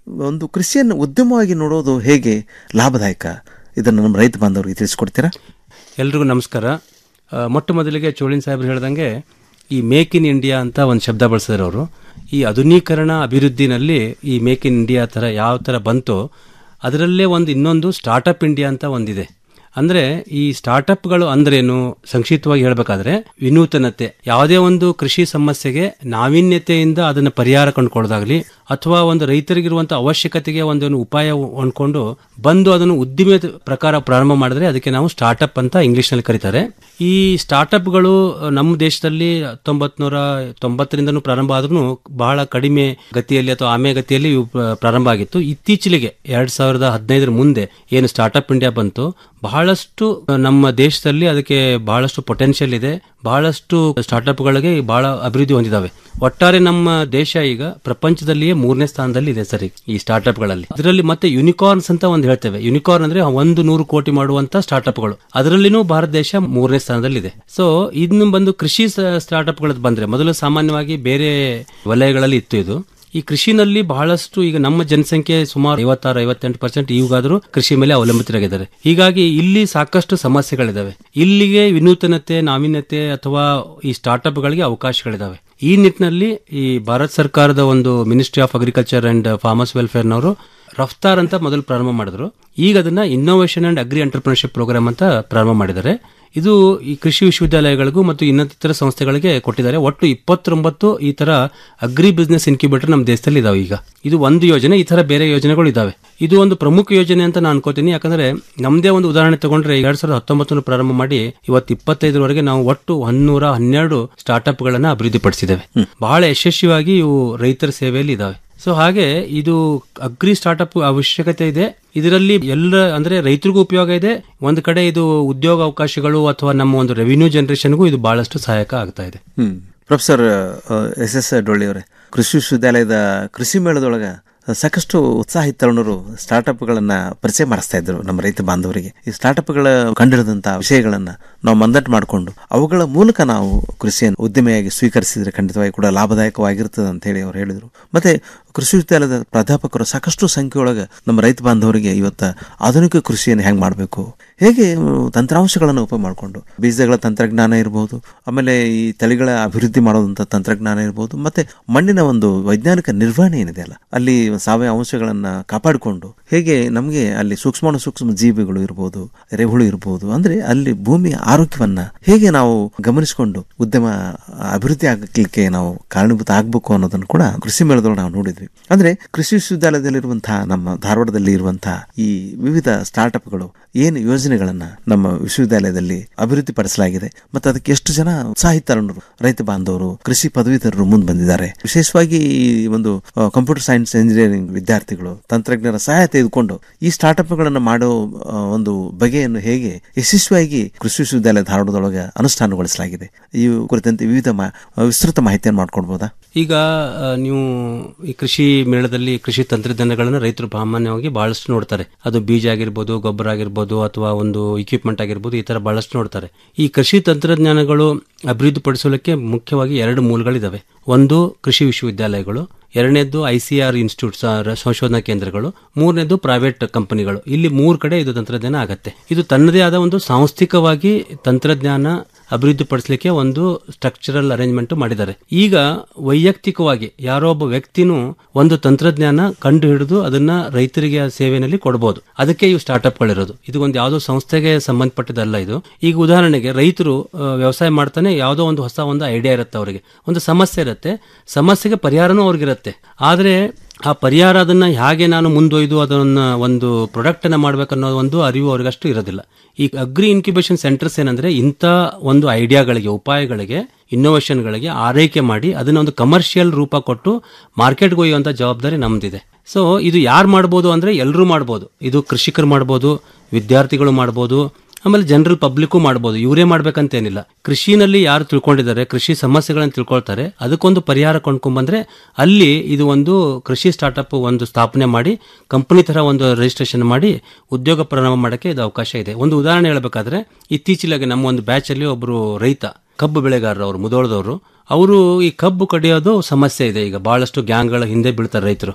[SPEAKER 19] ಒಂದು ಕೃಷಿಯನ್ನು ಉದ್ಯಮವಾಗಿ ನೋಡೋದು ಹೇಗೆ ಲಾಭದಾಯಕ ಇದನ್ನು ನಮ್ಮ ರೈತ ಬಾಂಧವರಿಗೆ ತಿಳಿಸ್ಕೊಡ್ತೀರಾ
[SPEAKER 16] ಎಲ್ರಿಗೂ ನಮಸ್ಕಾರ ಆ, ಮೊಟ್ಟ ಮೊದಲಿಗೆ ಚೋಳಿನ್ ಸಾಹೇಬ್ರು ಹೇಳ್ದಂಗೆ ಈ ಮೇಕ್ ಇನ್ ಇಂಡಿಯಾ ಅಂತ ಒಂದು ಶಬ್ದ ಬಳಸಿದ್ರು ಅವರು ಈ ಆಧುನೀಕರಣ ಅಭಿವೃದ್ಧಿನಲ್ಲಿ ಈ ಮೇಕ್ ಇನ್ ಇಂಡಿಯಾ ಥರ ಯಾವ ಥರ ಬಂತೋ ಅದರಲ್ಲೇ ಒಂದು ಇನ್ನೊಂದು ಸ್ಟಾರ್ಟಪ್ ಇಂಡಿಯಾ ಅಂತ ಒಂದಿದೆ ಅಂದ್ರೆ ಈ ಸ್ಟಾರ್ಟಪ್ಗಳು ಅಂದ್ರೇನು ಸಂಕ್ಷಿಪ್ತವಾಗಿ ಹೇಳಬೇಕಾದ್ರೆ ವಿನೂತನತೆ ಯಾವುದೇ ಒಂದು ಕೃಷಿ ಸಮಸ್ಯೆಗೆ ನಾವೀನ್ಯತೆಯಿಂದ ಅದನ್ನು ಪರಿಹಾರ ಕಂಡುಕೊಳ್ಳೋದಾಗ್ಲಿ ಅಥವಾ ಒಂದು ರೈತರಿಗಿರುವಂತಹ ಅವಶ್ಯಕತೆಗೆ ಒಂದು ಉಪಾಯ ಹೊಂದ್ಕೊಂಡು ಬಂದು ಅದನ್ನು ಉದ್ದಿಮೆ ಪ್ರಕಾರ ಪ್ರಾರಂಭ ಮಾಡಿದ್ರೆ ಅದಕ್ಕೆ ನಾವು ಸ್ಟಾರ್ಟಪ್ ಅಂತ ಇಂಗ್ಲಿಷ್ ನಲ್ಲಿ ಕರೀತಾರೆ ಈ ಸ್ಟಾರ್ಟಪ್ಗಳು ನಮ್ಮ ದೇಶದಲ್ಲಿ ಹತ್ತೊಂಬತ್ ನೂರ ತೊಂಬತ್ತರಿಂದನೂ ಪ್ರಾರಂಭ ಆದ್ರೂ ಬಹಳ ಕಡಿಮೆ ಗತಿಯಲ್ಲಿ ಅಥವಾ ಆಮೆ ಗತಿಯಲ್ಲಿ ಇವು ಪ್ರ- ಪ್ರಾರಂಭ ಆಗಿತ್ತು ಇತ್ತೀಚೆಗೆ ಎರಡ್ ಸಾವಿರದ ಹದಿನೈದರ ಮುಂದೆ ಏನು ಸ್ಟಾರ್ಟಪ್ ಇಂಡಿಯಾ ಬಂತು ಬಹಳಷ್ಟು ನಮ್ಮ ದೇಶದಲ್ಲಿ ಅದಕ್ಕೆ ಬಹಳಷ್ಟು ಪೊಟೆನ್ಷಿಯಲ್ ಇದೆ ಬಹಳಷ್ಟು ಸ್ಟಾರ್ಟಪ್ಗಳಿಗೆ ಬಹಳ ಅಭಿವೃದ್ಧಿ ಹೊಂದಿದಾವೆ ಒಟ್ಟಾರೆ ನಮ್ಮ ದೇಶ ಈಗ ಪ್ರಪಂಚದಲ್ಲಿಯೇ ಮೂರನೇ ಸ್ಥಾನದಲ್ಲಿ ಇದೆ ಸರಿ ಈ ಸ್ಟಾರ್ಟ್ಅಪ್ಗಳಲ್ಲಿ ಅದರಲ್ಲಿ ಮತ್ತೆ ಯುನಿಕಾರ್ನ್ಸ್ ಅಂತ ಒಂದು ಹೇಳ್ತೇವೆ ಯುನಿಕಾರ್ನ್ ಅಂದ್ರೆ ಒಂದು ನೂರು ಕೋಟಿ ಮಾಡುವಂತ ಸ್ಟಾರ್ಟ್ಅಪ್ಗಳು ಅದರಲ್ಲಿನೂ ಭಾರತ ದೇಶ ಮೂರನೇ ಸ್ಥಾನದಲ್ಲಿದೆ ಸೊ ಇನ್ನು ಬಂದು ಕೃಷಿ ಸ್ಟಾರ್ಟ್ಅಪ್ಗಳದ್ದು ಬಂದ್ರೆ ಮೊದಲು ಸಾಮಾನ್ಯವಾಗಿ ಬೇರೆ ವಲಯಗಳಲ್ಲಿ ಇತ್ತು ಇದು ಈ ಕೃಷಿನಲ್ಲಿ ಬಹಳಷ್ಟು ಈಗ ನಮ್ಮ ಜನಸಂಖ್ಯೆ ಸುಮಾರು ಐವತ್ತಾರು ಐವತ್ತೆಂಟು ಪರ್ಸೆಂಟ್ ಈಗಾದರೂ ಕೃಷಿ ಮೇಲೆ ಅವಲಂಬಿತರಾಗಿದ್ದಾರೆ ಹೀಗಾಗಿ ಇಲ್ಲಿ ಸಾಕಷ್ಟು ಸಮಸ್ಯೆಗಳಿದಾವೆ ಇಲ್ಲಿಗೆ ವಿನೂತನತೆ ನಾವೀನ್ಯತೆ ಅಥವಾ ಈ ಸ್ಟಾರ್ಟ್ಅಪ್ಗಳಿಗೆ ಅವಕಾಶಗಳಿದಾವೆ ಈ ನಿಟ್ಟಿನಲ್ಲಿ ಈ ಭಾರತ ಸರ್ಕಾರದ ಒಂದು ministry of agriculture and farmers ವೆಲ್ಫೇರ್ನವರು ರಫ್ತಾರ್ ಅಂತ ಮೊದಲು ಪ್ರಾರಂಭ ಮಾಡಿದ್ರು ಈಗ ಅದನ್ನ innovation and agri entrepreneurship program ಅಂತ ಪ್ರಾರಂಭ ಮಾಡಿದ್ದಾರೆ ಇದು ಈ ಕೃಷಿ ವಿಶ್ವವಿದ್ಯಾಲಯಗಳಿಗೂ ಮತ್ತು ಇನ್ನಿತರ ಸಂಸ್ಥೆಗಳಿಗೆ ಕೊಟ್ಟಿದ್ದಾರೆ ಒಟ್ಟು ಇಪ್ಪತ್ತೊಂಬತ್ತು ಈ ತರ ಅಗ್ರಿ ಬಿಸ್ನೆಸ್ ಇನ್ಕ್ಯುಬೇಟರ್ ನಮ್ಮ ದೇಶದಲ್ಲಿ ಇದಾವೆ ಈಗ ಇದು ಒಂದು ಯೋಜನೆ ಈ ತರ ಬೇರೆ ಯೋಜನೆಗಳು ಇದಾವೆ ಇದು ಒಂದು ಪ್ರಮುಖ ಯೋಜನೆ ಅಂತ ನಾನು ಅನ್ಕೋತೀನಿ ಯಾಕಂದ್ರೆ ನಮ್ಮದೇ ಒಂದು ಉದಾಹರಣೆ ತಗೊಂಡ್ರೆ ಎರಡ್ ಸಾವಿರದ ಹತ್ತೊಂಬತ್ತು ಪ್ರಾರಂಭ ಮಾಡಿ ಇವತ್ತು ಇಪ್ಪತ್ತೈದರವರೆಗೆ ನಾವು ಒಟ್ಟು ಹನ್ನೂರ ಹನ್ನೆರಡು ಸ್ಟಾರ್ಟ್ಅಪ್ ಗಳನ್ನ ಅಭಿವೃದ್ಧಿಪಡಿಸಿದ್ದೇವೆ ಬಹಳ ಯಶಸ್ವಿಯಾಗಿ ಇವು ರೈತರ ಸೇವೆಯಲ್ಲಿ ಇದಾವೆ ಸೊ ಹಾಗೆ ಇದು ಅಗ್ರಿ ಸ್ಟಾರ್ಟ್ಅಪ್ ಅವಶ್ಯಕತೆ ಇದೆ ಇದರಲ್ಲಿ ಎಲ್ಲ ಅಂದ್ರೆ ರೈತರಿಗೂ ಉಪಯೋಗ ಇದೆ ಒಂದು ಕಡೆ ಇದು ಉದ್ಯೋಗ ಅವಕಾಶಗಳು ಅಥವಾ ನಮ್ಮ ಒಂದು ರೆವಿನ್ಯೂ ಜನರೇಷನ್ಗೂ ಇದು ಬಹಳಷ್ಟು ಸಹಾಯಕ ಆಗ್ತಾ ಇದೆ
[SPEAKER 19] ಹ್ಮ್ ಪ್ರೊಫೆಸರ್ ಎಸ್ ಎಸ್ ಡೊಳ್ಳಿ ಅವರೇ ಕೃಷಿ ವಿಶ್ವವಿದ್ಯಾಲಯದ ಕೃಷಿ ಮೇಳದೊಳಗ ಸಾಕಷ್ಟು ಉತ್ಸಾಹಿ ತರುಣರು ಸ್ಟಾರ್ಟ್ಅಪ್ಗಳನ್ನ ಪರಿಚಯ ಮಾಡಿಸ್ತಾ ಇದ್ರು ನಮ್ಮ ರೈತ ಬಾಂಧವರಿಗೆ ಈ ಸ್ಟಾರ್ಟ್ಅಪ್ಗಳ ಕಂಡಿಡಿದಂತಹ ವಿಷಯಗಳನ್ನ ನಾವು ಮಂದಟ್ಟು ಮಾಡಿಕೊಂಡು ಅವುಗಳ ಮೂಲಕ ನಾವು ಕೃಷಿಯನ್ನು ಉದ್ಯಮಿಯಾಗಿ ಸ್ವೀಕರಿಸಿದ್ರೆ ಖಂಡಿತವಾಗಿ ಕೂಡ ಲಾಭದಾಯಕವಾಗಿರ್ತದೆ ಅಂತ ಹೇಳಿ ಅವ್ರು ಹೇಳಿದರು ಮತ್ತೆ ಕೃಷಿ ವಿಶ್ವವಿದ್ಯಾಲಯದ ಪ್ರಾಧ್ಯಾಪಕರು ಸಾಕಷ್ಟು ಸಂಖ್ಯೆಯೊಳಗೆ ನಮ್ಮ ರೈತ ಬಾಂಧವರಿಗೆ ಇವತ್ತು ಆಧುನಿಕ ಕೃಷಿಯನ್ನು ಹೆಂಗೆ ಮಾಡಬೇಕು ಹೇಗೆ ಅಹ್, ತಂತ್ರಾಂಶಗಳನ್ನು ಉಪಯೋಗ ಮಾಡಿಕೊಂಡು ಬೀಜಗಳ ತಂತ್ರಜ್ಞಾನ ಇರಬಹುದು ಆಮೇಲೆ ಈ ತಳಿಗಳ ಅಭಿವೃದ್ಧಿ ಮಾಡೋದಂಥ ತಂತ್ರಜ್ಞಾನ ಇರಬಹುದು ಮತ್ತೆ ಮಣ್ಣಿನ ಒಂದು ವೈಜ್ಞಾನಿಕ ನಿರ್ವಹಣೆ ಏನಿದೆ ಅಲ್ಲ ಅಲ್ಲಿ ಸಾವಯವ ಅಂಶಗಳನ್ನ ಕಾಪಾಡಿಕೊಂಡು ಹೇಗೆ ನಮಗೆ ಅಲ್ಲಿ ಸೂಕ್ಷ್ಮಾಣು ಸೂಕ್ಷ್ಮ ಜೀವಿಗಳು ಇರಬಹುದು ಎರೆಹುಳು ಇರಬಹುದು ಅಂದ್ರೆ ಅಲ್ಲಿ ಭೂಮಿಯ ಆರೋಗ್ಯವನ್ನ ಹೇಗೆ ನಾವು ಗಮನಿಸಿಕೊಂಡು ಉದ್ಯಮ ಅಭಿವೃದ್ಧಿ ಆಗಲಿಕ್ಕೆ ನಾವು ಕಾರಣೀಭೂತ ಆಗ್ಬೇಕು ಅನ್ನೋದನ್ನು ಕೂಡ ಕೃಷಿ ಮೇಳದೊಳಗೆ ನಾವು ನೋಡಿದ್ವಿ ಅಂದ್ರೆ ಕೃಷಿ ವಿಶ್ವವಿದ್ಯಾಲಯದಲ್ಲಿರುವಂತಹ ನಮ್ಮ ಧಾರವಾಡದಲ್ಲಿ ಇರುವಂತಹ ಈ ವಿವಿಧ ಸ್ಟಾರ್ಟ್ಅಪ್ಗಳು ಏನು ಯೋಜನೆಗಳನ್ನ ನಮ್ಮ ವಿಶ್ವವಿದ್ಯಾಲಯದಲ್ಲಿ ಅಭಿವೃದ್ಧಿ ಪಡಿಸಲಾಗಿದೆ ಮತ್ತೆ ಅದಕ್ಕೆ ಎಷ್ಟು ಜನ ಉತ್ಸಾಹಿ ತರುಣರು ರೈತ ಬಾಂಧವರು ಕೃಷಿ ಪದವೀಧರರು ಮುಂದೆ ಬಂದಿದ್ದಾರೆ ವಿಶೇಷವಾಗಿ ಈ ಒಂದು ಕಂಪ್ಯೂಟರ್ ಸೈನ್ಸ್ ಇಂಜಿನಿಯರಿಂಗ್ ವಿದ್ಯಾರ್ಥಿಗಳು ತಂತ್ರಜ್ಞರ ಸಹಾಯ ತೆಗೆದುಕೊಂಡು ಈ ಸ್ಟಾರ್ಟ್ಅಪ್ಗಳನ್ನು ಮಾಡೋ ಆ, ಒಂದು ಬಗೆಯನ್ನು ಹೇಗೆ ಯಶಸ್ವಿಯಾಗಿ ಕೃಷಿ ವಿಶ್ವವಿದ್ಯಾಲಯ ಧಾರವಾಡದೊಳಗೆ ಅನುಷ್ಠಾನಗೊಳಿಸಲಾಗಿದೆ ಈ ಕುರಿತಂತೆ ವಿವಿಧ ಮಾ- ವಿಸ್ತೃತ ಮಾಹಿತಿಯನ್ನು ಮಾಡ್ಕೊಳ್ಬೋದಾ
[SPEAKER 16] ಈಗ ಆ, ನೀವು ಈ ಕೃಷಿ ಮೇಳದಲ್ಲಿ ಕೃಷಿ ತಂತ್ರಜ್ಞಾನಗಳನ್ನು ರೈತರು ಸಾಮಾನ್ಯವಾಗಿ ಬಹಳಷ್ಟು ನೋಡ್ತಾರೆ ಅದು ಬೀಜ ಆಗಿರ್ಬೋದು ಗೊಬ್ಬರ ಆಗಿರ್ಬೋದು ಅಥವಾ ಒಂದು ಇಕ್ವಿಪ್ಮೆಂಟ್ ಆಗಿರ್ಬೋದು ಈ ತರ ಬಹಳಷ್ಟು ನೋಡ್ತಾರೆ ಈ ಕೃಷಿ ತಂತ್ರಜ್ಞಾನಗಳು ಅಭಿವೃದ್ಧಿಪಡಿಸಲಿಕ್ಕೆ ಮುಖ್ಯವಾಗಿ ಎರಡು ಮೂಲಗಳಿದಾವೆ ಒಂದು ಕೃಷಿ ವಿಶ್ವವಿದ್ಯಾಲಯಗಳು ಎರಡನೇದ್ದು ಐ ಸಿ ಆರ್ ಇನ್ಸ್ಟಿಟ್ಯೂಟ್ಸ್ ಸಂಶೋಧನಾ ಕೇಂದ್ರಗಳು ಮೂರನೇದು ಪ್ರೈವೇಟ್ ಕಂಪನಿಗಳು ಇಲ್ಲಿ ಮೂರು ಕಡೆ ಇದು ತಂತ್ರಜ್ಞಾನ ಆಗತ್ತೆ ಇದು ತನ್ನದೇ ಆದ ಒಂದು ಸಾಂಸ್ಥಿಕವಾಗಿ ತಂತ್ರಜ್ಞಾನ ಅಭಿವೃದ್ಧಿಪಡಿಸಲಿಕ್ಕೆ ಒಂದು ಸ್ಟ್ರಕ್ಚರಲ್ ಅರೇಂಜ್ಮೆಂಟ್ ಮಾಡಿದ್ದಾರೆ ಈಗ ವೈಯಕ್ತಿಕವಾಗಿ ಯಾರೋ ಒಬ್ಬ ವ್ಯಕ್ತಿನೂ ಒಂದು ತಂತ್ರಜ್ಞಾನ ಕಂಡು ಹಿಡಿದು ಅದನ್ನ ರೈತರಿಗೆ ಆ ಸೇವೆಯಲ್ಲಿ ಕೊಡಬಹುದು ಅದಕ್ಕೆ ಇವು ಸ್ಟಾರ್ಟ್ಅಪ್ಗಳಿರೋದು ಇದು ಒಂದು ಯಾವುದೋ ಸಂಸ್ಥೆಗೆ ಸಂಬಂಧಪಟ್ಟದಲ್ಲ ಇದು ಈಗ ಉದಾಹರಣೆಗೆ ರೈತರು ಆ, ವ್ಯವಸಾಯ ಮಾಡ್ತಾನೆ ಯಾವುದೋ ಒಂದು ಹೊಸ ಒಂದು ಐಡಿಯಾ ಇರುತ್ತೆ ಅವರಿಗೆ ಒಂದು ಸಮಸ್ಯೆ ಇರುತ್ತೆ ಸಮಸ್ಯೆಗೆ ಪರಿಹಾರನೂ ಅವ್ರಿಗಿರುತ್ತೆ ಆದರೆ ಆ ಪರಿಹಾರ ಅದನ್ನ ಹೇಗೆ ನಾನು ಮುಂದೊಯ್ದು ಅದನ್ನ ಒಂದು ಪ್ರಾಡಕ್ಟ್ ಅನ್ನ ಮಾಡ್ಬೇಕನ್ನೋ ಒಂದು ಅರಿವು ಅವ್ರಿಗಷ್ಟು ಇರೋದಿಲ್ಲ ಈ ಅಗ್ರಿ ಇನ್ಕ್ಯುಬೇಷನ್ ಸೆಂಟರ್ಸ್ ಏನಂದ್ರೆ ಇಂಥ ಒಂದು ಐಡಿಯಾಗಳಿಗೆ ಉಪಾಯಗಳಿಗೆ ಇನ್ನೋವೇಷನ್ಗಳಿಗೆ ಆರೈಕೆ ಮಾಡಿ ಅದನ್ನ ಒಂದು ಕಮರ್ಷಿಯಲ್ ರೂಪ ಕೊಟ್ಟು ಮಾರ್ಕೆಟ್ಗೆ ಒಯ್ಯುವಂಥ ಜವಾಬ್ದಾರಿ ನಮ್ದಿದೆ ಸೊ ಇದು ಯಾರು ಮಾಡ್ಬೋದು ಅಂದ್ರೆ ಎಲ್ಲರೂ ಮಾಡ್ಬೋದು ಇದು ಕೃಷಿಕರು ಮಾಡ್ಬೋದು ವಿದ್ಯಾರ್ಥಿಗಳು ಮಾಡ್ಬೋದು ಆಮೇಲೆ ಜನರಲ್ ಪಬ್ಲಿಕ್ಕು ಮಾಡ್ಬೋದು ಇವರೇ ಮಾಡ್ಬೇಕಂತೇನಿಲ್ಲ ಕೃಷಿನಲ್ಲಿ ಯಾರು ತಿಳ್ಕೊಂಡಿದ್ದಾರೆ ಕೃಷಿ ಸಮಸ್ಯೆಗಳನ್ನು ತಿಳ್ಕೊಳ್ತಾರೆ ಅದಕ್ಕೊಂದು ಪರಿಹಾರ ಕೊಂಡ್ಕೊಂಡ್ಬಂದ್ರೆ ಅಲ್ಲಿ ಇದು ಒಂದು ಕೃಷಿ ಸ್ಟಾರ್ಟ್ಅಪ್ ಒಂದು ಸ್ಥಾಪನೆ ಮಾಡಿ ಕಂಪನಿ ತರ ಒಂದು ರಿಜಿಸ್ಟ್ರೇಷನ್ ಮಾಡಿ ಉದ್ಯೋಗ ಪ್ರಾರಂಭ ಮಾಡೋಕ್ಕೆ ಇದು ಅವಕಾಶ ಇದೆ ಒಂದು ಉದಾಹರಣೆ ಹೇಳಬೇಕಾದ್ರೆ ಇತ್ತೀಚೆಗೆ ನಮ್ಮ ಒಂದು ಬ್ಯಾಚ್ ಅಲ್ಲಿ ಒಬ್ರು ರೈತ ಕಬ್ಬು ಬೆಳೆಗಾರರು ಅವರು ಮುದೋಳದವರು ಅವರು ಈ ಕಬ್ಬು ಕಡಿಯೋದು ಸಮಸ್ಯೆ ಇದೆ ಈಗ ಬಹಳಷ್ಟು ಗ್ಯಾಂಗ್ಗಳ ಹಿಂದೆ ಬೀಳ್ತಾರೆ ರೈತರು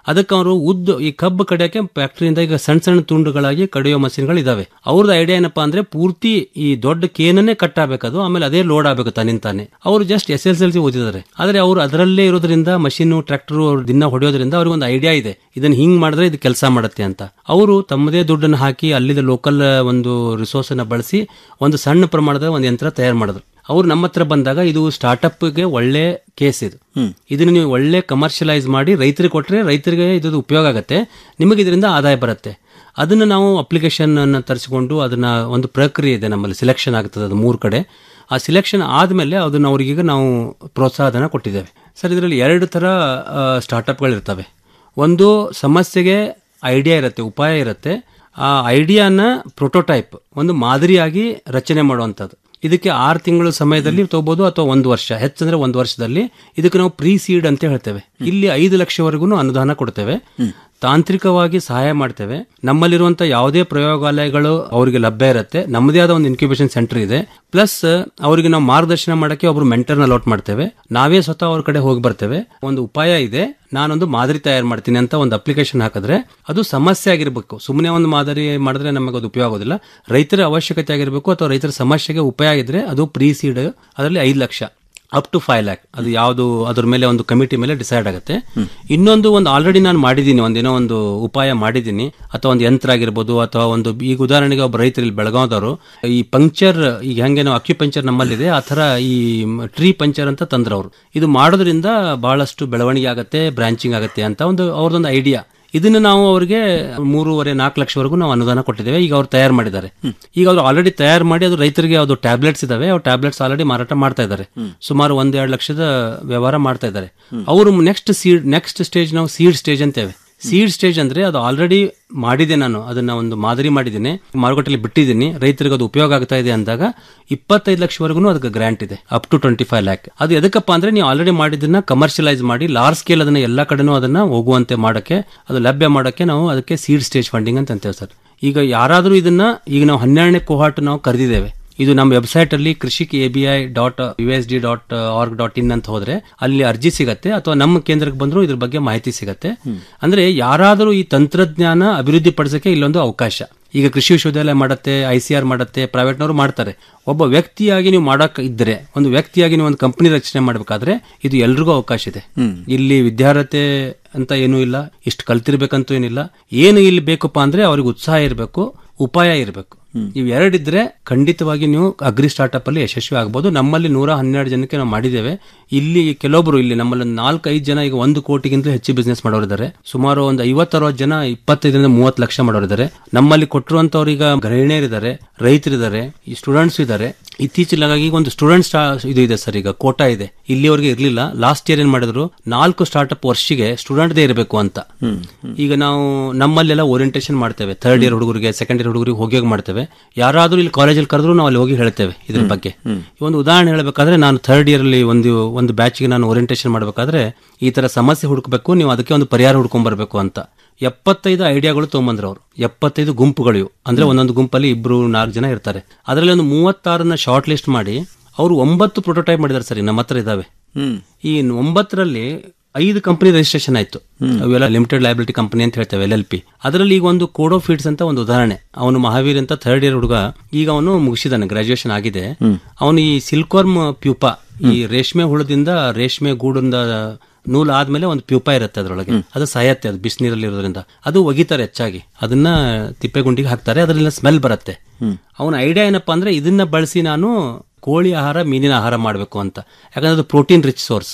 [SPEAKER 16] ಅದಕ್ಕೆ ಅವರು ಉದ್ದು ಈ ಕಬ್ಬು ಕಡಿಯೋಕೆ ಫ್ಯಾಕ್ಟರಿಯಿಂದ ಈಗ ಸಣ್ಣ ಸಣ್ಣ ತುಂಡುಗಳಾಗಿ ಕಡಿಯೋ ಮಷಿನ್ಗಳು ಇದಾವೆ ಅವ್ರದ್ದು ಐಡಿಯಾ ಏನಪ್ಪಾ ಅಂದ್ರೆ ಪೂರ್ತಿ ಈ ದೊಡ್ಡ ಕೇನನ್ನೇ ಕಟ್ ಆಗ್ಬೇಕದು ಆಮೇಲೆ ಅದೇ ಲೋಡ್ ಆಗ್ಬೇಕು ತನ್ನಿಂತಾನೆ ಅವರು just S S L C ಓದಿದ್ದಾರೆ ಆದ್ರೆ ಅವರು ಅದರಲ್ಲೇ ಇರೋದ್ರಿಂದ ಮಷೀನು ಟ್ರ್ಯಾಕ್ಟರ್ ಅವ್ರು ದಿನ ಹೊಡೆಯೋದ್ರಿಂದ ಅವ್ರಿಗೆ ಒಂದು ಐಡಿಯಾ ಇದೆ ಇದನ್ನ ಹಿಂಗ್ ಮಾಡಿದ್ರೆ ಇದು ಕೆಲಸ ಮಾಡುತ್ತೆ ಅಂತ ಅವರು ತಮ್ಮದೇ ದುಡ್ಡನ್ನು ಹಾಕಿ ಅಲ್ಲಿದ ಲೋಕಲ್ ಒಂದು ರಿಸೋರ್ಸ್ ಅನ್ನ ಬಳಸಿ ಒಂದು ಸಣ್ಣ ಪ್ರಮಾಣದ ಒಂದು ಯಂತ್ರ ತಯಾರು ಮಾಡಿದ್ರು ಅವ್ರು ನಮ್ಮ ಹತ್ರ ಬಂದಾಗ ಇದು ಸ್ಟಾರ್ಟ್ಅಪ್ಗೆ ಒಳ್ಳೆ ಕೇಸ್ ಇದು ಇದನ್ನ ನೀವು ಒಳ್ಳೆ ಕಮರ್ಷಿಯಲೈಸ್ ಮಾಡಿ ರೈತರಿಗೆ ಕೊಟ್ಟರೆ ರೈತರಿಗೆ ಇದು ಉಪಯೋಗ ಆಗುತ್ತೆ ನಿಮಗೆ ಇದರಿಂದ ಆದಾಯ ಬರುತ್ತೆ ಅದನ್ನು ನಾವು ಅಪ್ಲಿಕೇಶನ್ ಅನ್ನು ತರಿಸಿಕೊಂಡು ಅದನ್ನ ಒಂದು ಪ್ರಕ್ರಿಯೆ ಇದೆ ನಮ್ಮಲ್ಲಿ ಸಿಲೆಕ್ಷನ್ ಆಗ್ತದೆ ಅದು ಮೂರು ಕಡೆ ಆ ಸಿಲೆಕ್ಷನ್ ಆದಮೇಲೆ ಅದನ್ನು ಅವರಿಗೀಗ ನಾವು ಪ್ರೋತ್ಸಾಹಧನ ಕೊಟ್ಟಿದ್ದೇವೆ ಸರ್ ಇದರಲ್ಲಿ ಎರಡು ಥರ ಸ್ಟಾರ್ಟಪ್ಗಳಿರ್ತವೆ ಒಂದು ಸಮಸ್ಯೆಗೆ ಐಡಿಯಾ ಇರುತ್ತೆ ಉಪಾಯ ಇರುತ್ತೆ ಆ ಐಡಿಯಾನ ಪ್ರೋಟೋಟೈಪ್ ಒಂದು ಮಾದರಿಯಾಗಿ ರಚನೆ ಮಾಡುವಂಥದ್ದು ಇದಕ್ಕೆ ಆರು ತಿಂಗಳ ಸಮಯದಲ್ಲಿ ತಗೋಬಹುದು ಅಥವಾ ಒಂದು ವರ್ಷ ಹೆಚ್ಚಂದ್ರೆ ಒಂದು ವರ್ಷದಲ್ಲಿ ಇದಕ್ಕೆ ನಾವು ಪ್ರೀ ಸೀಡ್ ಅಂತ ಹೇಳ್ತೇವೆ ಇಲ್ಲಿ ಐದು ಲಕ್ಷವರೆಗೂ ಅನುದಾನ ಕೊಡ್ತೇವೆ ತಾಂತ್ರಿಕವಾಗಿ ಸಹಾಯ ಮಾಡ್ತೇವೆ ನಮ್ಮಲ್ಲಿರುವಂತ ಯಾವುದೇ ಪ್ರಯೋಗಾಲಯಗಳು ಅವರಿಗೆ ಲಭ್ಯ ಇರುತ್ತೆ ನಮ್ಮದೇ ಆದ ಒಂದು ಇನ್ಕ್ಯುಬೇಷನ್ ಸೆಂಟರ್ ಇದೆ ಪ್ಲಸ್ ಅವರಿಗೆ ನಾವು ಮಾರ್ಗದರ್ಶನ ಮಾಡಕ್ಕೆ ಒಬ್ರು ಮೆಂಟರ್ನ ಅಲೌಟ್ ಮಾಡ್ತೇವೆ ನಾವೇ ಸ್ವತಃ ಅವ್ರ ಕಡೆ ಹೋಗಿ ಬರ್ತೇವೆ ಒಂದು ಉಪಾಯ ಇದೆ ನಾನೊಂದು ಮಾದರಿ ತಯಾರು ಮಾಡ್ತೀನಿ ಅಂತ ಒಂದು ಅಪ್ಲಿಕೇಶನ್ ಹಾಕಿದ್ರೆ ಅದು ಸಮಸ್ಯೆ ಆಗಿರ್ಬೇಕು ಸುಮ್ಮನೆ ಒಂದು ಮಾದರಿ ಮಾಡಿದ್ರೆ ನಮಗೆ ಅದು ಉಪಯೋಗ ಆಗೋದಿಲ್ಲ ರೈತರ ಅವಶ್ಯಕತೆ ಆಗಿರಬೇಕು ಅಥವಾ ರೈತರ ಸಮಸ್ಯೆಗೆ ಉಪಯೋಗ ಇದ್ರೆ ಅದು ಪ್ರೀ ಸೀಡ್ ಅದರಲ್ಲಿ ಐದು lakh up to five lakh ಅದು ಯಾವುದು ಅದ್ರ ಮೇಲೆ ಒಂದು ಕಮಿಟಿ ಮೇಲೆ ಡಿಸೈಡ್ ಆಗುತ್ತೆ ಇನ್ನೊಂದು ಒಂದು ಆಲ್ರೆಡಿ ನಾನು ಮಾಡಿದ್ದೀನಿ ಒಂದೇನೋ ಒಂದು ಉಪಾಯ ಮಾಡಿದ್ದೀನಿ ಅಥವಾ ಒಂದು ಯಂತ್ರ ಆಗಿರ್ಬೋದು ಅಥವಾ ಒಂದು ಈಗ ಉದಾಹರಣೆಗೆ ಒಬ್ಬ ರೈತರಲ್ಲಿ ಬೆಳಗಾವದವರು ಈ ಪಂಕ್ಚರ್ ಈಗ ಹೆಂಗೆ ನಾವು ಅಕ್ಯುಪಂಚರ್ ನಮ್ಮಲ್ಲಿದೆ ಆ ಥರ ಈ ಟ್ರೀ ಪಂಚರ್ ಅಂತ ತಂದ್ರವ್ರು ಇದು ಮಾಡೋದ್ರಿಂದ ಬಹಳಷ್ಟು ಬೆಳವಣಿಗೆ ಆಗುತ್ತೆ ಬ್ರಾಂಚಿಂಗ್ ಆಗುತ್ತೆ ಅಂತ ಒಂದು ಅವ್ರದೊಂದು ಐಡಿಯಾ ಇದನ್ನು ನಾವು ಅವರಿಗೆ ಮೂರುವರೆ ನಾಲ್ಕು ಲಕ್ಷವರೆಗೂ ನಾವು ಅನುದಾನ ಕೊಟ್ಟಿದ್ದೇವೆ ಈಗ ಅವ್ರು ತಯಾರು ಮಾಡಿದ್ದಾರೆ ಈಗ ಅವರು ಆಲ್ರೆಡಿ ತಯಾರು ಮಾಡಿ ಅದು ರೈತರಿಗೆ ಅದು ಟ್ಯಾಬ್ಲೆಟ್ಸ್ ಇದಾವೆ ಅವ್ರು ಟ್ಯಾಬ್ಲೆಟ್ಸ್ ಆಲ್ರೆಡಿ ಮಾರಾಟ ಮಾಡ್ತಾ ಇದ್ದಾರೆ ಸುಮಾರು ಒಂದ್ ಎರಡು ಲಕ್ಷದ ವ್ಯವಹಾರ ಮಾಡ್ತಾ ಇದ್ದಾರೆ ಅವರು ನೆಕ್ಸ್ಟ್ ಸೀಡ್ ನೆಕ್ಸ್ಟ್ ಸ್ಟೇಜ್ ನಾವು ಸೀಡ್ ಸ್ಟೇಜ್ ಅಂತೇವೆ ಸೀಡ್ ಸ್ಟೇಜ್ ಅಂದ್ರೆ ಅದು ಆಲ್ರೆಡಿ ಮಾಡಿದೆ ನಾನು ಅದನ್ನ ಒಂದು ಮಾದರಿ ಮಾಡಿದ್ದೀನಿ ಮಾರುಕಟ್ಟೆಯಲ್ಲಿ ಬಿಟ್ಟಿದ್ದೀನಿ ರೈತರಿಗೆ ಅದು ಉಪಯೋಗ ಆಗ್ತಾ ಇದೆ ಅಂದಾಗ ಇಪ್ಪತ್ತೈದು ಲಕ್ಷವರೆಗೂ ಅದಕ್ಕೆ ಗ್ರಾಂಟ್ ಇದೆ up to twenty five lakh ಅದು ಎದಕ್ಕಪ್ಪ ಅಂದ್ರೆ ನೀವು ಆಲ್ರೆಡಿ ಮಾಡಿದ್ದನ್ನ ಕಮರ್ಷಿಯಲೈಸ್ ಮಾಡಿ ಲಾರ್ಜ್ ಸ್ಕೇಲ್ ಅದನ್ನ ಎಲ್ಲಾ ಕಡೆನೂ ಅದನ್ನ ಹೋಗುವಂತೆ ಮಾಡಕ್ಕೆ ಅದು ಲಭ್ಯ ಮಾಡಕ್ಕೆ ನಾವು ಅದಕ್ಕೆ ಸೀಡ್ ಸ್ಟೇಜ್ ಫಂಡಿಂಗ್ ಅಂತ ಅಂತೇವೆ ಸರ್ ಈಗ ಯಾರಾದರೂ ಇದನ್ನ ಈಗ ನಾವು ಹನ್ನೆರಡನೇ ಕೋಹಾಟ್ ನಾವು ಕರೆದಿದ್ದೇವೆ ಇದು ನಮ್ಮ ವೆಬ್ಸೈಟ್ ಅಲ್ಲಿ Krishik A B I dot U S D dot org dot in ಅಂತ ಹೋದ್ರೆ ಅಲ್ಲಿ ಅರ್ಜಿ ಸಿಗತ್ತೆ ಅಥವಾ ನಮ್ಮ ಕೇಂದ್ರಕ್ಕೆ ಬಂದರೂ ಇದ್ರ ಬಗ್ಗೆ ಮಾಹಿತಿ ಸಿಗತ್ತೆ ಅಂದ್ರೆ ಯಾರಾದರೂ ಈ ತಂತ್ರಜ್ಞಾನ ಅಭಿವೃದ್ಧಿ ಪಡಿಸಕ್ಕೆ ಇಲ್ಲೊಂದು ಅವಕಾಶ ಈಗ ಕೃಷಿ ವಿಶ್ವವಿದ್ಯಾಲಯ ಮಾಡುತ್ತೆ ಐ ಸಿ ಆರ್ ಮಾಡುತ್ತೆ ಪ್ರೈವೇಟ್ನವರು ಮಾಡ್ತಾರೆ ಒಬ್ಬ ವ್ಯಕ್ತಿಯಾಗಿ ನೀವು ಮಾಡಕ್ ಇದ್ರೆ ಒಂದು ವ್ಯಕ್ತಿಯಾಗಿ ನೀವು ಒಂದು ಕಂಪನಿ ರಚನೆ ಮಾಡಬೇಕಾದ್ರೆ ಇದು ಎಲ್ರಿಗೂ ಅವಕಾಶ ಇದೆ ಇಲ್ಲಿ ವಿದ್ಯಾರ್ಹತೆ ಅಂತ ಏನೂ ಇಲ್ಲ ಇಷ್ಟು ಕಲ್ತಿರ್ಬೇಕಂತೂ ಏನಿಲ್ಲ ಏನು ಇಲ್ಲಿ ಬೇಕಪ್ಪ ಅಂದ್ರೆ ಅವ್ರಿಗೆ ಉತ್ಸಾಹ ಇರಬೇಕು ಉಪಾಯ ಇರಬೇಕು ಇವು ಎರಡಿದ್ರೆ ಖಂಡಿತವಾಗಿ ನೀವು ಅಗ್ರಿ ಸ್ಟಾರ್ಟ್ಅಪ್ ಅಲ್ಲಿ ಯಶಸ್ವಿ ಆಗಬಹುದು ನಮ್ಮಲ್ಲಿ ನೂರ ಹನ್ನೆರಡು ಜನಕ್ಕೆ ನಾವು ಮಾಡಿದ್ದೇವೆ ಇಲ್ಲಿ ಕೆಲವೊಬ್ರು ಇಲ್ಲಿ ನಮ್ಮಲ್ಲಿ ಒಂದು ನಾಲ್ಕೈದು ಜನ ಈಗ ಒಂದು ಕೋಟಿಗಿಂತ ಹೆಚ್ಚು ಬಿಸ್ನೆಸ್ ಮಾಡೋರಿದ್ದಾರೆ ಸುಮಾರು ಒಂದು ಐವತ್ತರವತ್ತು ಜನ ಇಪ್ಪತ್ತೈದರಿಂದ ಮೂವತ್ತು ಲಕ್ಷ ಮಾಡೋರಿದ್ದಾರೆ ನಮ್ಮಲ್ಲಿ ಕೊಟ್ಟಿರುವಂತವ್ರು ಈಗ ಗೃಹಿಣಿಯರಿದ್ದಾರೆ ರೈತರಿದ್ದಾರೆ ಈ ಸ್ಟೂಡೆಂಟ್ಸ್ ಇದ್ದಾರೆ ಇತ್ತೀಚೆಗಾಗಿ ಒಂದು ಸ್ಟೂಡೆಂಟ್ ಇದು ಇದೆ ಸರ್ ಈಗ ಕೋಟಾ ಇದೆ ಇಲ್ಲಿವರೆಗೆ ಇರಲಿಲ್ಲ ಲಾಸ್ಟ್ ಇಯರ್ ಏನ್ ಮಾಡಿದ್ರು ನಾಲ್ಕು ಸ್ಟಾರ್ಟ್ಅಪ್ ವರ್ಷಿಗೆ ಸ್ಟೂಡೆಂಟ್ದೇ ಇರಬೇಕು ಅಂತ ಈಗ ನಾವು ನಮ್ಮಲ್ಲೆಲ್ಲ ಓರಿಯಂಟೇಷನ್ ಮಾಡ್ತೇವೆ ಥರ್ಡ್ ಇಯರ್ ಹುಡುಗರಿಗೆ ಸೆಕೆಂಡ್ ಇಯರ್ ಹುಡುಗರಿಗೆ ಹೋಗಿ ಮಾಡ್ತೇವೆ ಯಾರಾದ್ರೂ ಇಲ್ಲಿ ಕಾಲೇಜಲ್ಲಿ ಕರೆದ್ರು ನಾವು ಅಲ್ಲಿ ಹೋಗಿ ಹೇಳ್ತೇವೆ ಇದ್ರ ಬಗ್ಗೆ ಈ ಒಂದು ಉದಾಹರಣೆ ಹೇಳಬೇಕಾದ್ರೆ ನಾನು ಥರ್ಡ್ ಇಯರ್ ಅಲ್ಲಿ ಒಂದು ಒಂದು ಬ್ಯಾಚ್ಗೆ ನಾನು ಓರಿಯಂಟೇಷನ್ ಮಾಡಬೇಕಾದ್ರೆ ಈ ತರ ಸಮಸ್ಯೆ ಹುಡುಕಬೇಕು ನೀವು ಅದಕ್ಕೆ ಒಂದು ಪರಿಹಾರ ಹುಡ್ಕೊಂಡ್ ಬರ್ಬೇಕು ಅಂತ ಎಪ್ಪತ್ತೈದು ಐಡಿಯಾಗಳು ತೊಗೊಂಬಂದ್ರು ಅವರು ಎಪ್ಪತ್ತೈದು ಗುಂಪುಗಳು ಇವು. ಅಂದ್ರೆ ಒಂದೊಂದು ಗುಂಪಲ್ಲಿ ಇಬ್ರು ನಾಲ್ಕು ಜನ ಇರ್ತಾರೆ ಅದರಲ್ಲಿ ಒಂದು ಮೂವತ್ತಾರನ್ನ ಶಾರ್ಟ್ ಲಿಸ್ಟ್ ಮಾಡಿ ಅವರು ಒಂಬತ್ತು ಪ್ರೊಟೋಟೈಪ್ ಮಾಡಿದ್ದಾರೆ ಸರಿ ನಮ್ಮ ಹತ್ರ ಇದಾವೆ ಈ ಒಂಬತ್ತರಲ್ಲಿ ಐದು ಕಂಪನಿ ರಿಜಿಸ್ಟ್ರೇಷನ್ ಆಯ್ತು ಅವೆಲ್ಲ ಲಿಮಿಟೆಡ್ ಲೈಬಿಲಿಟಿ ಕಂಪನಿ ಅಂತ ಹೇಳ್ತೇವೆ ಎಲ್ ಎಲ್ ಪಿ ಅದರಲ್ಲಿ ಈಗ ಒಂದು ಕೋಡೋ ಫೀಡ್ಸ್ ಅಂತ ಒಂದು ಉದಾಹರಣೆ ಅವನು ಮಹಾವೀರ್ ಅಂತ ಥರ್ಡ್ ಇಯರ್ ಹುಡುಗ ಈಗ ಅವನು ಮುಗಿಸಿದಾನೆ ಗ್ರಾಜುಯೇಷನ್ ಆಗಿದೆ ಅವನು ಈ ಸಿಲ್ಕ್ವರ್ಮ್ ಪ್ಯೂಪಾ ಈ ರೇಷ್ಮೆ ಹುಳದಿಂದ ರೇಷ್ಮೆ ಗೂಡಿಂದ ನೂಲು ಆದ್ಮೇಲೆ ಒಂದು ಪ್ಯೂಪಾ ಇರುತ್ತೆ ಅದರೊಳಗೆ ಅದು ಸಾಯತ್ತೆ ಅದು ಬಿಸಿನೀರಲ್ಲಿ ಇರೋದ್ರಿಂದ ಅದು ಒಗಿತಾರೆ ಹೆಚ್ಚಾಗಿ ಅದನ್ನ ತಿಪ್ಪೆಗುಂಡಿಗೆ ಹಾಕ್ತಾರೆ ಅದರಿಂದ ಸ್ಮೆಲ್ ಬರುತ್ತೆ ಅವನ ಐಡಿಯಾ ಏನಪ್ಪಾ ಅಂದ್ರೆ ಇದನ್ನ ಬಳಸಿ ನಾನು ಕೋಳಿ ಆಹಾರ ಮೀನಿನ ಆಹಾರ ಮಾಡಬೇಕು ಅಂತ ಯಾಕಂದ್ರೆ ಅದು ಪ್ರೋಟೀನ್ ರಿಚ್ ಸೋರ್ಸ್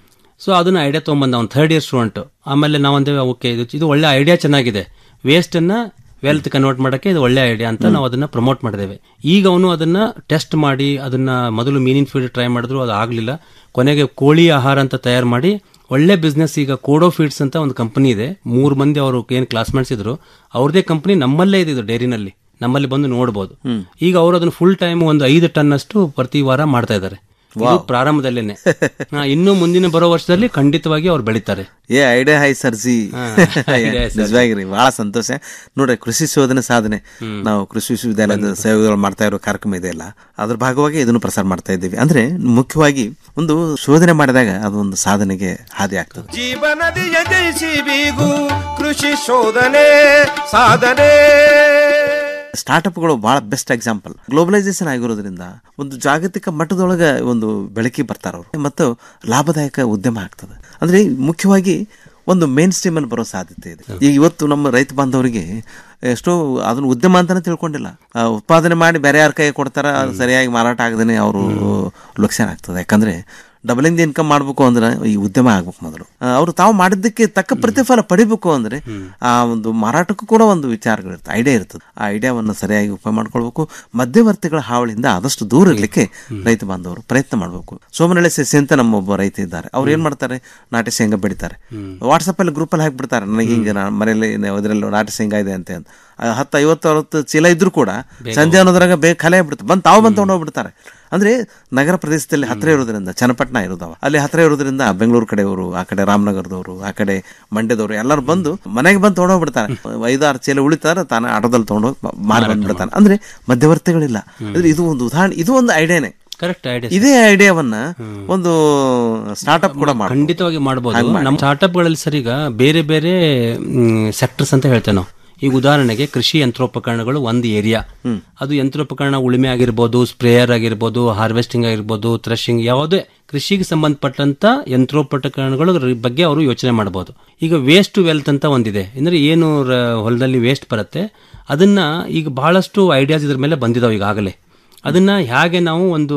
[SPEAKER 16] ಸೊ ಅದನ್ನ ಐಡಿಯಾ ತೊಗೊಂಬಂದ ಅವ್ನು ಥರ್ಡ್ ಇಯರ್ ಸ್ಟೂಡೆಂಟ್ ಆಮೇಲೆ ನಾವು ಅಂದೇವೆ ಓಕೆ ಇದು ಇದು ಒಳ್ಳೆ ಐಡಿಯಾ ಚೆನ್ನಾಗಿದೆ ವೇಸ್ಟ್ ಅನ್ನ ವೆಲ್ತ್ ಕನ್ವರ್ಟ್ ಮಾಡಕ್ಕೆ ಇದು ಒಳ್ಳೆ ಐಡಿಯಾ ಅಂತ ನಾವು ಅದನ್ನ ಪ್ರಮೋಟ್ ಮಾಡಿದ್ದೇವೆ ಈಗ ಅವನು ಅದನ್ನ ಟೆಸ್ಟ್ ಮಾಡಿ ಅದನ್ನ ಮೊದಲು ಮೀನಿನ ಫೀಡ್ ಟ್ರೈ ಮಾಡಿದ್ರು ಅದು ಆಗ್ಲಿಲ್ಲ ಕೊನೆಗೆ ಕೋಳಿ ಆಹಾರ ಅಂತ ತಯಾರು ಮಾಡಿ ಒಳ್ಳೆ ಬಿಸ್ನೆಸ್ ಈಗ ಕೋಡೋ ಫೀಡ್ಸ್ ಅಂತ ಒಂದು ಕಂಪನಿ ಇದೆ ಮೂರು ಮಂದಿ ಅವರು ಏನು ಕ್ಲಾಸ್ಮೇಟ್ಸ್ ಇದ್ರು ಅವ್ರದೇ ಕಂಪನಿ ನಮ್ಮಲ್ಲೇ ಇದೆ ಇದು ಡೈರಿನಲ್ಲಿ ನಮ್ಮಲ್ಲಿ ಬಂದು ನೋಡಬಹುದು ಈಗ ಅವರು ಅದನ್ನು ಫುಲ್ ಟೈಮ್ ಒಂದು ಐದು ಟನ್ ಅಷ್ಟು ಪ್ರತಿ ವಾರ ಮಾಡ್ತಾ ಇದ್ದಾರೆ ಇದು
[SPEAKER 19] ವಾವ್.
[SPEAKER 16] ಪ್ರಾರಂಭದಲ್ಲೇನೆ ಹಾ, ಇನ್ನು ಮುಂದಿನ ಬರೋ ವರ್ಷದಲ್ಲಿ ಖಂಡಿತವಾಗಿ ಅವ್ರು ಬೆಳಿತಾರೆ
[SPEAKER 19] ಏ ಐಡಿಯಾ ಹೈ ಸರ್ಜಿ
[SPEAKER 16] ಹಾ, idea ಹೈ ಸರ್ಜಿ.
[SPEAKER 19] ನಿಜವಾಗಿರಿ ಬಹಳ ಸಂತೋಷ ನೋಡ್ರಿ ಕೃಷಿ ಶೋಧನೆ ಸಾಧನೆ ನಾವು ಕೃಷಿ ವಿಶ್ವವಿದ್ಯಾಲಯದ ಸಹಯೋಗಗಳು ಮಾಡ್ತಾ ಇರೋ ಕಾರ್ಯಕ್ರಮ ಇದೆಯಲ್ಲ ಅದ್ರ ಭಾಗವಾಗಿ ಇದನ್ನು ಪ್ರಸಾರ ಮಾಡ್ತಾ ಇದ್ದೀವಿ ಅಂದ್ರೆ ಮುಖ್ಯವಾಗಿ ಒಂದು ಶೋಧನೆ ಮಾಡಿದಾಗ ಅದು ಒಂದು ಸಾಧನೆಗೆ ಹಾದಿ ಆಗ್ತದೆ
[SPEAKER 18] ಜೀವನದಿಯ ಜಯಿಸಿ ಬೀಗು ಕೃಷಿ ಶೋಧನೆ ಸಾಧನೆ
[SPEAKER 19] ಸ್ಟಾರ್ಟ್ಅಪ್ಗಳು ಬಹಳ ಬೆಸ್ಟ್ ಎಕ್ಸಾಂಪಲ್ ಗ್ಲೋಬಲೈಸೇಷನ್ ಆಗಿರೋದ್ರಿಂದ ಒಂದು ಜಾಗತಿಕ ಮಟ್ಟದೊಳಗೆ ಒಂದು ಬೆಳಕಿಗೆ ಬರ್ತಾರ ಅವರು ಮತ್ತು ಲಾಭದಾಯಕ ಉದ್ಯಮ ಆಗ್ತದೆ ಅಂದ್ರೆ ಮುಖ್ಯವಾಗಿ ಒಂದು ಮೇನ್ ಸ್ಟ್ರೀಮ್ ಅಲ್ಲಿ ಬರೋ ಸಾಧ್ಯತೆ ಇದೆ ಈಗ ಇವತ್ತು ನಮ್ಮ ರೈತ ಬಾಂಧವರಿಗೆ ಎಷ್ಟೋ ಅದನ್ನ ಉದ್ಯಮ ಅಂತಾನೆ ತಿಳ್ಕೊಂಡಿಲ್ಲ ಆ, ಉತ್ಪಾದನೆ ಮಾಡಿ ಬೇರೆ ಯಾರ ಕೈ ಕೊಡ್ತಾರ ಅದು ಸರಿಯಾಗಿ ಮಾರಾಟ ಆಗದೇನೆ ಅವರು ಲಕ್ಷಣ ಆಗ್ತದೆ ಯಾಕಂದ್ರೆ ಡಬಲಿಂಗ್ ದಿ ಇನ್ಕಮ್ ಮಾಡ್ಬೇಕು ಅಂದ್ರೆ ಈ ಉದ್ಯಮ ಆಗ್ಬೇಕು ಮೊದಲು ಅವರು ತಾವು ಮಾಡಿದ್ದಕ್ಕೆ ತಕ್ಕ ಪ್ರತಿಫಲ ಪಡಿಬೇಕು ಅಂದ್ರೆ ಆ ಒಂದು ಮಾರಾಟಕ್ಕೂ ಕೂಡ ಒಂದು ವಿಚಾರಗಳಿರ್ತದೆ ಐಡಿಯಾ ಇರ್ತದೆ ಆ ಐಡಿಯಾವನ್ನು ಸರಿಯಾಗಿ ಉಪಯೋಗ ಮಾಡ್ಕೊಳ್ಬೇಕು ಮಧ್ಯವರ್ತಿಗಳ ಹಾವಳಿಯಿಂದ ಆದಷ್ಟು ದೂರ ಇರ್ಲಿಕ್ಕೆ ರೈತ ಬಾಂಧವರು ಪ್ರಯತ್ನ ಮಾಡಬೇಕು ಸೋಮನಳ್ಳಿ ಸಸಿ ಅಂತ ನಮ್ಮ ಒಬ್ಬ ರೈತ ಇದ್ದಾರೆ ಅವ್ರು ಏನ್ ಮಾಡ್ತಾರೆ ನಾಟಿ ಶೇಂಗಾ ಬೆಳಿತಾರೆ ವಾಟ್ಸಪ್ ಅಲ್ಲಿ ಗ್ರೂಪ್ ಅಲ್ಲಿ ಹಾಕ್ಬಿಡ್ತಾರೆ ನನಗೆ ಹಿಂಗೆ ನಾ ಮನೇಲಿ ಇದರಲ್ಲಿ ನಾಟಿ ಶೇಂಗಾ ಇದೆ ಅಂತ ಅಂತ. ಆ ಹತ್ತು ಐವತ್ತು ಅರವತ್ತು ಚೀಲ ಇದ್ರು ಕೂಡ ಸಂಜೆ ಅನ್ನೋದ್ರಾಗ ಬೇಗ ಖಾಲಿ ಆಗ್ಬಿಡುತ್ತೆ ಬಂದು ತಾವು ಬಂದು ತೊಗೊಂಡೋಗ್ಬಿಡ್ತಾರೆ ಅಂದ್ರೆ ನಗರ ಪ್ರದೇಶದಲ್ಲಿ ಹತ್ರ ಇರೋದ್ರಿಂದ ಚನ್ನಪಟ್ಟಣ ಇರೋದವ ಅಲ್ಲಿ ಹತ್ರ ಇರೋದ್ರಿಂದ ಬೆಂಗಳೂರು ಕಡೆಯವರು ಆ ಕಡೆ ರಾಮನಗರದವರು ಆ ಕಡೆ ಮಂಡ್ಯದವರು ಎಲ್ಲರೂ ಬಂದು ಮನೆಗೆ ಬಂದು ತೊಗೊಂಡೋಗ್ಬಿಡ್ತಾರೆ ಐದಾರು ಚೀಲ ಉಳಿತಾರೆ ತಾನೇ ಆಟೋದಲ್ಲಿ ತೊಗೊಂಡೋಗಿ ಮಾರಿ ಬಂದ್ಬಿಡ್ತಾನೆ ಅಂದ್ರೆ ಮಧ್ಯವರ್ತಿಗಳಿಲ್ಲ ಅಂದ್ರೆ ಇದು ಒಂದು ಉದಾಹರಣೆ ಇದು ಒಂದು ಐಡಿಯಾನೇ
[SPEAKER 16] ಕರೆಕ್ಟ್ ಐಡಿಯಾ
[SPEAKER 19] ಇದೇ ಐಡಿಯಾವನ್ನ ಒಂದು ಸ್ಟಾರ್ಟ್ಅಪ್ ಕೂಡ ಮಾಡಿ
[SPEAKER 16] ಖಂಡಿತವಾಗಿ ಮಾಡಬಹುದು ನಮ್ಮ ಸ್ಟಾರ್ಟ್ಅಪ್ಗಳಲ್ಲಿ ಸರ್ ಈಗ ಬೇರೆ ಬೇರೆ ಸೆಕ್ಟರ್ಸ್ ಅಂತ ಹೇಳ್ತೇವೆ ನಾವು ಈಗ ಉದಾಹರಣೆಗೆ ಕೃಷಿ ಯಂತ್ರೋಪಕರಣಗಳು ಒಂದು ಏರಿಯಾ ಅದು ಯಂತ್ರೋಪಕರಣ ಉಳುಮೆ ಆಗಿರ್ಬೋದು ಸ್ಪ್ರೇಯರ್ ಆಗಿರ್ಬೋದು ಹಾರ್ವೆಸ್ಟಿಂಗ್ ಆಗಿರ್ಬೋದು ಥ್ರೆಶಿಂಗ್ ಯಾವುದೇ ಕೃಷಿಗೆ ಸಂಬಂಧಪಟ್ಟಂತ ಯಂತ್ರೋಪಕರಣಗಳ ಬಗ್ಗೆ ಅವರು ಯೋಚನೆ ಮಾಡಬಹುದು ಈಗ ವೇಸ್ಟ್ ಟು ವೆಲ್ತ್ ಅಂತ ಒಂದಿದೆ ಅಂದ್ರೆ ಏನು ರ- ಹೊಲದಲ್ಲಿ ವೇಸ್ಟ್ ಬರುತ್ತೆ ಅದನ್ನ ಈಗ ಬಹಳಷ್ಟು ಐಡಿಯಾಸ್ ಇದ್ರ ಮೇಲೆ ಬಂದಿದಾವೆ ಈಗಾಗಲೇ ಅದನ್ನ ಹೇಗೆ ನಾವು ಒಂದು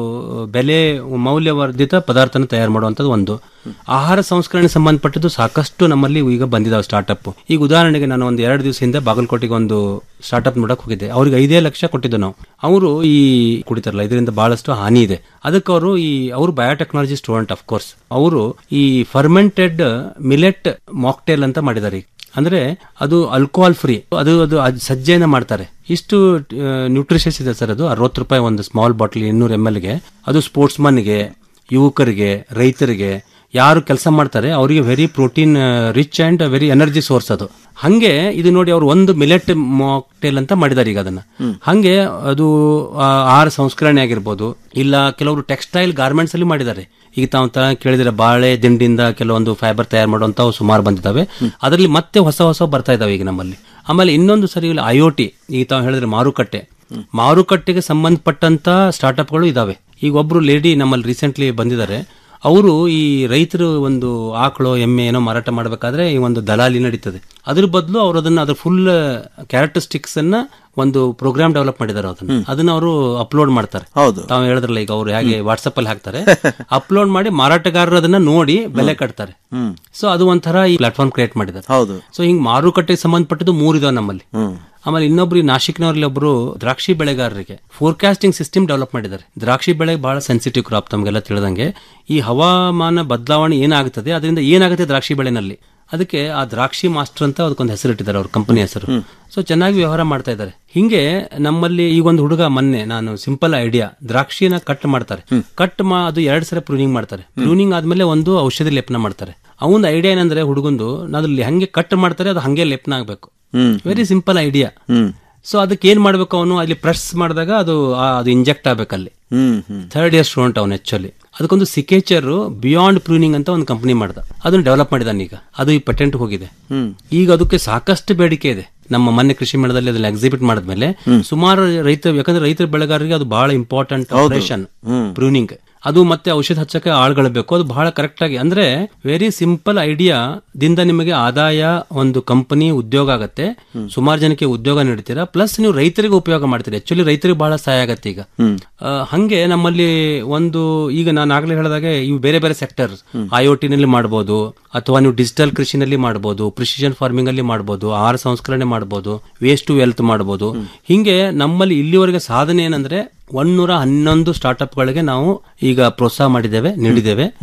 [SPEAKER 16] ಬೆಲೆ ಮೌಲ್ಯವರ್ಧಿತ ಪದಾರ್ಥನ ತಯಾರು ಮಾಡುವಂಥದ್ದು ಒಂದು ಆಹಾರ ಸಂಸ್ಕರಣೆ ಸಂಬಂಧಪಟ್ಟದ್ದು ಸಾಕಷ್ಟು ನಮ್ಮಲ್ಲಿ ಈಗ ಬಂದಿದಾವೆ ಸ್ಟಾರ್ಟ್ಅಪ್ ಈಗ ಉದಾಹರಣೆಗೆ ನಾನು ಒಂದು ಎರಡು ದಿವಸ ಹಿಂದೆ ಬಾಗಲಕೋಟೆಗೆ ಒಂದು ಸ್ಟಾರ್ಟ್ಅಪ್ ನೋಡಕ್ ಹೋಗಿದ್ದೆ ಅವ್ರಿಗೆ ಐದೇ ಲಕ್ಷ ಕೊಟ್ಟಿದ್ದು ನಾವು ಅವರು ಈ ಕುಡಿತಾರಲ್ಲ ಇದರಿಂದ ಬಹಳಷ್ಟು ಹಾನಿ ಇದೆ ಅದಕ್ಕೆ ಅವರು ಈ ಅವರು ಬಯೋಟೆಕ್ನಾಲಜಿ ಸ್ಟೂಡೆಂಟ್ ಆಫ್ ಕೋರ್ಸ್ ಅವರು ಈ ಫರ್ಮೆಂಟೆಡ್ ಮಿಲೆಟ್ ಮಾಕ್ಟೇಲ್ ಅಂತ ಮಾಡಿದ್ದಾರೆ ಈಗ ಅಂದ್ರೆ ಅದು ಆಲ್ಕೋಹಾಲ್ ಫ್ರೀ ಅದು ಅದು ಅದ್ ಸಜ್ಜೆನ ಮಾಡ್ತಾರೆ ಇಷ್ಟು ನ್ಯೂಟ್ರಿಷಸ್ ಇದೆ ಸರ್ ಅದು ಅರವತ್ತು ರೂಪಾಯಿ ಒಂದು ಸ್ಮಾಲ್ ಬಾಟಲ್ ಇನ್ನೂರು ಎಮ್ ಎಲ್ಗೆ ಅದು ಸ್ಪೋರ್ಟ್ಸ್ ಮನ್ಗೆ ಯುವಕರಿಗೆ ರೈತರಿಗೆ ಯಾರು ಕೆಲಸ ಮಾಡ್ತಾರೆ ಅವರಿಗೆ very protein rich and very energy source ಅದು ಹಂಗೆ ಇದು ನೋಡಿ ಅವರು ಒಂದು ಮಿಲೆಟ್ ಮಾಕ್ಟೇಲ್ ಅಂತ ಮಾಡಿದ್ದಾರೆ ಈಗ ಅದನ್ನ ಹಂಗೆ ಅದು ಆ, ಆಹಾರ ಸಂಸ್ಕರಣೆ ಆಗಿರ್ಬೋದು ಇಲ್ಲ ಕೆಲವರು ಟೆಕ್ಸ್ಟೈಲ್ ಗಾರ್ಮೆಂಟ್ಸ್ ಅಲ್ಲಿ ಮಾಡಿದ್ದಾರೆ ಈಗ ತಾವು ತ ಕೇಳಿದ್ರೆ ಬಾಳೆ ದಿಂಡಿಂದ ಕೆಲವೊಂದು ಫೈಬರ್ ತಯಾರು ಮಾಡುವಂತ ಸುಮಾರು ಬಂದಿದ್ದಾವೆ ಅದರಲ್ಲಿ ಮತ್ತೆ ಹೊಸ ಹೊಸ ಬರ್ತಾ ಇದಾವೆ ಈಗ ನಮ್ಮಲ್ಲಿ ಆಮೇಲೆ ಇನ್ನೊಂದು ಸರಿ ಐ ಒ ಟಿ ಈಗ ತಾವು ಹೇಳಿದ್ರೆ ಮಾರುಕಟ್ಟೆ ಮಾರುಕಟ್ಟೆಗೆ ಸಂಬಂಧಪಟ್ಟಂತ ಸ್ಟಾರ್ಟ್ಅಪ್ಗಳು ಇದಾವೆ ಈಗ ಒಬ್ರು ಲೇಡಿ ನಮ್ಮಲ್ಲಿ ರೀಸೆಂಟ್ಲಿ ಬಂದಿದ್ದಾರೆ ಅವರು ಈ ರೈತರು ಒಂದು ಆಕಳು ಎಮ್ಮೆ ಏನೋ ಮಾರಾಟ ಮಾಡಬೇಕಾದ್ರೆ ಈ ಒಂದು ದಲಾಲಿ ನಡೀತದೆ ಅದ್ರ ಬದಲು ಅವರು ಅದನ್ನ ಅದ್ರ ಫುಲ್ ಕ್ಯಾರೆಕ್ಟರಿಸ್ಟಿಕ್ಸ್ ಅನ್ನ ಒಂದು ಪ್ರೋಗ್ರಾಮ್ ಡೆವಲಪ್ ಮಾಡಿದ್ದಾರೆ ಅದನ್ನ ಅದನ್ನ ಅವರು ಅಪ್ಲೋಡ್ ಮಾಡ್ತಾರೆ
[SPEAKER 19] ಹೌದು
[SPEAKER 16] ತಾವು ಹೇಳಿದ್ರಲ್ಲ ಈಗ ಅವ್ರು ಹೇಗೆ ವಾಟ್ಸಪ್ ಅಲ್ಲಿ ಹಾಕ್ತಾರೆ ಅಪ್ಲೋಡ್ ಮಾಡಿ ಮಾರಾಟಗಾರರು ಅದನ್ನ ನೋಡಿ ಬೆಲೆ ಕಟ್ತಾರೆ
[SPEAKER 19] ಹ್ಮ್
[SPEAKER 16] ಸೊ ಅದು ಒಂಥರ ಈ ಪ್ಲಾಟ್ಫಾರ್ಮ್ ಕ್ರಿಯೇಟ್ ಮಾಡಿದ್ದಾರೆ
[SPEAKER 19] ಹೌದು
[SPEAKER 16] ಸೊ ಹಿಂಗ್ ಮಾರುಕಟ್ಟೆಗೆ ಸಂಬಂಧಪಟ್ಟದ್ದು ಮೂರು ಇದಾವೆ ನಮ್ಮಲ್ಲಿ ಆಮೇಲೆ ಇನ್ನೊಬ್ರು ಈ ನಾಶಿಕ್ನವರಲ್ಲಿ ಒಬ್ರು ದ್ರಾಕ್ಷಿ ಬೆಳೆಗಾರರಿಗೆ ಫೋರ್ಕಾಸ್ಟಿಂಗ್ ಸಿಸ್ಟಮ್ ಡೆವಲಪ್ ಮಾಡಿದ್ದಾರೆ ದ್ರಾಕ್ಷಿ ಬೆಳೆ ಬಹಳ ಸೆನ್ಸಿಟಿವ್ ಕ್ರಾಪ್ ತಮಗೆಲ್ಲ ತಿಳಿದಂಗೆ ಈ ಹವಾಮಾನ ಬದಲಾವಣೆ ಏನಾಗುತ್ತದೆ ಅದರಿಂದ ಏನಾಗುತ್ತೆ ದ್ರಾಕ್ಷಿ ಬೆಳೆನಲ್ಲಿ ಅದಕ್ಕೆ ಆ ದ್ರಾಕ್ಷಿ ಮಾಸ್ಟರ್ ಅಂತ ಅದಕ್ಕೊಂದು ಹೆಸರು ಇಟ್ಟಿದ್ದಾರೆ ಅವ್ರ ಕಂಪನಿ ಹೆಸರು ಸೊ ಚೆನ್ನಾಗಿ ವ್ಯವಹಾರ ಮಾಡ್ತಾ ಇದ್ದಾರೆ ಹಿಂಗೆ ನಮ್ಮಲ್ಲಿ ಈಗ ಒಂದು ಹುಡುಗ ಮೊನ್ನೆ ನಾನು ಸಿಂಪಲ್ ಐಡಿಯಾ ದ್ರಾಕ್ಷಿನ ಕಟ್ ಮಾಡ್ತಾರೆ ಕಟ್ ಮಾ ಅದು ಎರಡ್ ಸಲ ಪ್ರೂನಿಂಗ್ ಮಾಡ್ತಾರೆ ಪ್ರೂನಿಂಗ್ ಆದ್ಮೇಲೆ ಒಂದು ಔಷಧಿ ಲೇಪನ ಮಾಡ್ತಾರೆ ಅವನ ಐಡಿಯಾ ಏನಂದ್ರೆ ಹುಡುಗಂದು ಅದ್ರಲ್ಲಿ ಹಂಗೆ ಕಟ್ ಮಾಡ್ತಾರೆ ಅದು ಹಂಗೆ ಲೇಪನ ಆಗ್ಬೇಕು
[SPEAKER 19] hmm
[SPEAKER 16] very simple idea
[SPEAKER 19] hmm
[SPEAKER 16] so ಅದಕ್ಕೆ ಏನ್ ಮಾಡ್ಬೇಕು ಅವನು ಅಲ್ಲಿ ಪ್ರೆಸ್ ಮಾಡಿದಾಗ ಅದು ಆ, ಅದು ಇಂಜೆಕ್ಟ್ ಆಗ್ಬೇಕಲ್ಲಿ
[SPEAKER 19] ಹ್ಮ್ ಹ್ಮ್
[SPEAKER 16] ಥರ್ಡ್ ಇಯರ್ ಸ್ಟೂಡೆಂಟ್ ಅವನು ಆಕ್ಚುಲಿ ಅದಕ್ಕೊಂದು ಸಿಕೇಚರ್ ಬಿಯಾಂಡ್ ಪ್ರೂನಿಂಗ್ ಅಂತ ಒಂದು ಕಂಪನಿ ಮಾಡ್ದ ಅದನ್ನ ಡೆವಲಪ್ ಮಾಡಿದಾನೆ ಈಗ ಅದು ಈ ಪೇಟೆಂಟ್ ಹೋಗಿದೆ
[SPEAKER 19] ಹ್ಮ್
[SPEAKER 16] ಈಗ ಅದಕ್ಕೆ ಸಾಕಷ್ಟು ಬೇಡಿಕೆ ಇದೆ ನಮ್ಮ ಮೊನ್ನೆ ಕೃಷಿ ಮೇಳದಲ್ಲಿ ಅದನ್ನ ಎಕ್ಸಿಬಿಟ್ ಮಾಡಿದ್ಮೇಲೆ ಸುಮಾರು ರೈತ ಯಾಕಂದ್ರೆ ರೈತರ ಬೆಳೆಗಾರರಿಗೆ ಅದು ಬಹಳ ಇಂಪಾರ್ಟೆಂಟ್ ಆಪರೇಷನ್
[SPEAKER 19] ಹ್ಮ್.
[SPEAKER 16] ಪ್ರೂನಿಂಗ್ ಅದು ಮತ್ತೆ ಔಷಧ ಹಚ್ಚಕ್ಕೆ ಆಳುಗಳು ಬೇಕು ಅದು ಬಹಳ ಕರೆಕ್ಟ್ ಆಗಿ ಅಂದ್ರೆ ವೆರಿ ಸಿಂಪಲ್ ಐಡಿಯಾ ದಿಂದ ನಿಮಗೆ ಆದಾಯ ಒಂದು ಕಂಪನಿ ಉದ್ಯೋಗ ಆಗತ್ತೆ ಸುಮಾರು ಜನಕ್ಕೆ ಉದ್ಯೋಗ ನೀಡ್ತೀರಾ ಪ್ಲಸ್ ನೀವು ರೈತರಿಗೆ ಉಪಯೋಗ ಮಾಡ್ತೀರಿ ಆಕ್ಚುಲಿ ರೈತರಿಗೆ ಬಹಳ ಸಹಾಯ ಆಗತ್ತೆ ಈಗ
[SPEAKER 19] ಹ್ಮ್
[SPEAKER 16] ಆ, ಹಂಗೆ ನಮ್ಮಲ್ಲಿ ಒಂದು ಈಗ ನಾನು ಆಗ್ಲೇ ಹೇಳಿದಾಗೆ ಇವು ಬೇರೆ ಬೇರೆ ಸೆಕ್ಟರ್ ಐ ಒ ನಲ್ಲಿ ಮಾಡಬಹುದು ಅಥವಾ ನೀವು ಡಿಜಿಟಲ್ ಕೃಷಿನಲ್ಲಿ ಮಾಡಬಹುದು ಪ್ರಿಸಿಷನ್ ಫಾರ್ಮಿಂಗ್ ಅಲ್ಲಿ ಮಾಡಬಹುದು ಆಹಾರ ಸಂಸ್ಕರಣೆ ಮಾಡಬಹುದು ವೇಸ್ಟ್ ಟು ವೆಲ್ತ್ ಮಾಡಬಹುದು ಹಿಂಗೆ ನಮ್ಮಲ್ಲಿ ಇಲ್ಲಿವರೆಗೆ ಸಾಧನೆ ಏನಂದ್ರೆ ಒಂದೂರ ಹನ್ನೊಂದು ಸ್ಟಾರ್ಟ್ಅಪ್ಗಳಿಗೆ ನಾವು ಈಗ ಪ್ರೋತ್ಸಾಹ ಮಾಡಿದ್ದೇವೆ ನೀಡಿದ್ದೇವೆ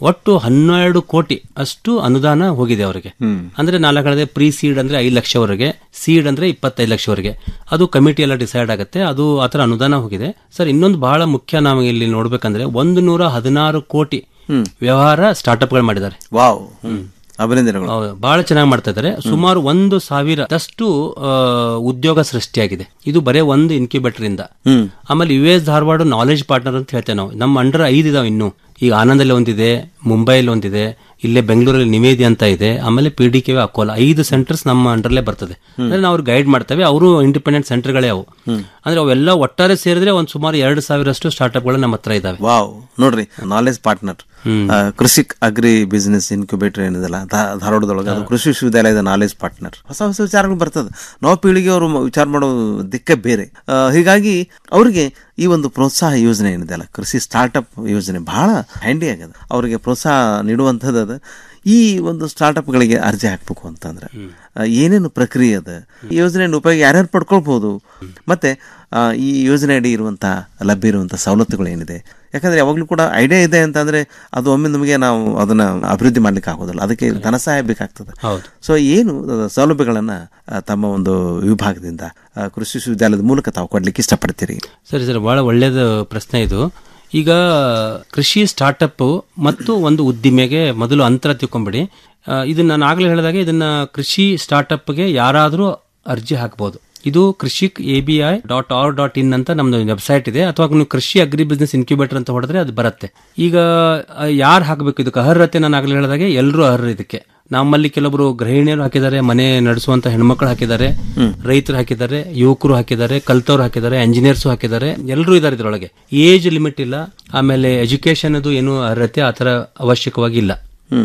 [SPEAKER 16] ಒಟ್ಟು ಹನ್ನೆರಡು ಕೋಟಿ ಅಷ್ಟು ಅನುದಾನ ಹೋಗಿದೆ ಅವರಿಗೆ ಅಂದ್ರೆ ನಾಲ್ಕು ಹೇಳಿದೆ ಪ್ರೀ ಸೀಡ್ ಅಂದ್ರೆ ಐದು ಲಕ್ಷವರೆಗೆ ಸೀಡ್ ಅಂದ್ರೆ ಇಪ್ಪತ್ತೈದು ಲಕ್ಷವರೆಗೆ ಅದು ಕಮಿಟಿ ಎಲ್ಲ ಡಿಸೈಡ್ ಆಗುತ್ತೆ ಅದು ಆತರ ಅನುದಾನ ಹೋಗಿದೆ ಸರ್ ಇನ್ನೊಂದು ಬಹಳ ಮುಖ್ಯ ನಾವು ಇಲ್ಲಿ ನೋಡ್ಬೇಕಂದ್ರೆ ಒಂದು ನೂರ ಹದಿನಾರು ಕೋಟಿ ವ್ಯವಹಾರ ಸ್ಟಾರ್ಟ್ಅಪ್ಗಳು ಮಾಡಿದ್ದಾರೆ
[SPEAKER 19] ವಾವ್ ಅಭಿನಂದನೆಗಳು
[SPEAKER 16] ಹೌದು, ಬಹಳ ಚೆನ್ನಾಗಿ ಮಾಡ್ತಾ ಇದ್ದಾರೆ ಸುಮಾರು ಒಂದು ಸಾವಿರದಷ್ಟು ಆ, ಉದ್ಯೋಗ ಸೃಷ್ಟಿಯಾಗಿದೆ ಇದು ಬರೇ ಒಂದು ಇನ್ಕ್ಯುಬೇಟರ್ ಇಂದ
[SPEAKER 19] ಹ್ಮ್.
[SPEAKER 16] ಆಮೇಲೆ U S Dharwad knowledge partner ಅಂತ ಹೇಳ್ತೇವೆ ನಾವು ನಮ್ಮ ಅಂಡರ್ ಐದು ಇದಾವೆ ಇನ್ನು ಈಗ ಆನಂದಲ್ಲಿ ಒಂದಿದೆ ಮುಂಬೈಲಿ ಒಂದಿದೆ ಇಲ್ಲೇ ಬೆಂಗಳೂರಲ್ಲಿ ನಿವೇದಿ ಅಂತ ಇದೆ ಆಮೇಲೆ ಪಿ ಡಿ ಕೆ ಅಕೋಲ ಐದು ಸೆಂಟರ್ಸ್ ನಮ್ಮ ಅಂಡರ್ಲೇ ಬರ್ತದೆ ಅಂದ್ರೆ ನಾವು ಅವ್ರು ಗೈಡ್ ಮಾಡ್ತೇವೆ ಅವರು ಇಂಡಿಪೆಂಡೆಂಟ್ ಸೆಂಟರ್ಗಳೇ ಅವು ಅಂದ್ರೆ ಅವೆಲ್ಲ ಒಟ್ಟಾರೆ ಸೇರಿದ್ರೆ ಒಂದು ಸುಮಾರು ಎರಡು ಸಾವಿರಷ್ಟು ಸ್ಟಾರ್ಟ್ಅಪ್ಗಳು ನಮ್ಮ ಹತ್ರ ಇದಾವೆ
[SPEAKER 19] ವಾವ್ ನೋಡ್ರಿ knowledge partner Krishik agri business incubator ಏನಿದೆಲ್ಲ ಧಾ- ಧಾರವಾಡದೊಳಗೆ ಅದು ಕೃಷಿ ವಿಶ್ವವಿದ್ಯಾಲಯದ ನಾಲೆಜ್ ಪಾರ್ಟ್ನರ್ ಹೊಸ ಹೊಸ ವಿಚಾರಗಳು ಬರ್ತದೆ ನವ ಪೀಳಿಗೆ ಅವರು ವಿಚಾರ ಮಾಡೋ ದಿಕ್ಕೇ ಬೇರೆ ಆ, ಹೀಗಾಗಿ ಅವರಿಗೆ ಈ ಒಂದು ಪ್ರೋತ್ಸಾಹ ಯೋಜನೆ ಏನಿದೆ ಅಲ್ಲ ಕೃಷಿ ಸ್ಟಾರ್ಟ್ಅಪ್ ಯೋಜನೆ ಬಹಳ ಹ್ಯಾಂಡಿ ಆಗದ ಅವರಿಗೆ ಪ್ರೋತ್ಸಾಹ ನೀಡುವಂಥದ್ದು ಅದು ಈ ಒಂದು ಸ್ಟಾರ್ಟ್ಅಪ್ಗಳಿಗೆ ಅರ್ಜಿ ಹಾಕ್ಬೇಕು ಅಂತಂದ್ರೆ ಆ, ಏನೇನು ಪ್ರಕ್ರಿಯೆ ಅದ ಈ ಯೋಜನೆಯನ್ನು ಉಪಯೋಗ ಯಾರ್ಯಾರು ಪಡ್ಕೊಳ್ಬಹುದು ಮತ್ತೆ ಆ, ಈ ಯೋಜನೆ ಅಡಿ ಇರುವಂತ ಲಭ್ಯ ಇರುವಂತ ಸವಲತ್ತುಗಳು ಏನಿದೆ ಯಾಕಂದ್ರೆ ಯಾವಾಗಲೂ ಕೂಡ ಐಡಿಯಾ ಇದೆ ಅಂತಂದ್ರೆ ಅದು ಒಮ್ಮೆ ನಮಗೆ ನಾವು ಅದನ್ನ ಅಭಿವೃದ್ಧಿ ಮಾಡ್ಲಿಕ್ಕೆ ಆಗೋದಿಲ್ಲ ಅದಕ್ಕೆ ಧನ ಸಹಾಯ ಬೇಕಾಗ್ತದೆ
[SPEAKER 16] ಹೌದು.
[SPEAKER 19] ಸೊ ಏನು ಅಹ್, ಸೌಲಭ್ಯಗಳನ್ನ ಅಹ್, ತಮ್ಮ ಒಂದು ವಿಭಾಗದಿಂದ ಅಹ್, ಕೃಷಿ ವಿಶ್ವವಿದ್ಯಾಲಯದ ಮೂಲಕ ತಾವು ಕೊಡ್ಲಿಕ್ಕೆ ಇಷ್ಟಪಡ್ತೀರಿ
[SPEAKER 16] ಸರಿ ಸರ್ ಬಹಳ ಒಳ್ಳೆಯದು ಪ್ರಶ್ನೆ ಇದು ಈಗ ಕೃಷಿ ಸ್ಟಾರ್ಟಪ್ ಮತ್ತು ಒಂದು ಉದ್ದಿಮೆಗೆ ಮೊದಲು ಅಂತರ ತಿಳ್ಕೊಂಬಿಡಿ ಆ, ಇದನ್ನ ನಾನು ಆಗಲೇ ಹೇಳಿದಾಗ ಇದನ್ನ ಕೃಷಿ ಸ್ಟಾರ್ಟಪ್ಗೆ ಯಾರಾದರೂ ಅರ್ಜಿ ಹಾಕಬಹುದು ಇದು Krishik A B I dot R dot in ಅಂತ ನಮ್ದು ವೆಬ್ಸೈಟ್ ಇದೆ ಅಥವಾ ನೀವು ಕೃಷಿ ಅಗ್ರಿ ಬಿಸ್ನೆಸ್ ಇನ್ಕ್ಯುಬೇಟರ್ ಅಂತ ಹೊಡೆದ್ರೆ ಅದು ಬರುತ್ತೆ ಈಗ ಯಾರು ಹಾಕಬೇಕು ಇದಕ್ಕೆ ಅರ್ಹತೆ ನಾನು ಆಗಲೇ ಹೇಳಿದಾಗೆ ಎಲ್ಲರೂ ಅರ್ಹ ಇದಕ್ಕೆ ನಮ್ಮಲ್ಲಿ ಕೆಲವೊಬ್ರು ಗೃಹಿಣಿಯರು ಹಾಕಿದ್ದಾರೆ ಮನೆ ನಡೆಸುವಂತ ಹೆಣ್ಮಕ್ಳು ಹಾಕಿದ್ದಾರೆ ರೈತರು ಹಾಕಿದ್ದಾರೆ ಯುವಕರು ಹಾಕಿದ್ದಾರೆ ಕಲ್ತವ್ರು ಹಾಕಿದ್ದಾರೆ ಇಂಜಿನಿಯರ್ಸ್ ಹಾಕಿದ್ದಾರೆ ಎಲ್ಲರೂ ಇದ್ದಾರೆ ಇದರೊಳಗೆ ಏಜ್ ಲಿಮಿಟ್ ಇಲ್ಲ ಆಮೇಲೆ ಎಜುಕೇಶನ್ ಅದು ಏನು ಅರ್ಹತೆ ಆ ಥರ ಅವಶ್ಯಕವಾಗಿ ಇಲ್ಲ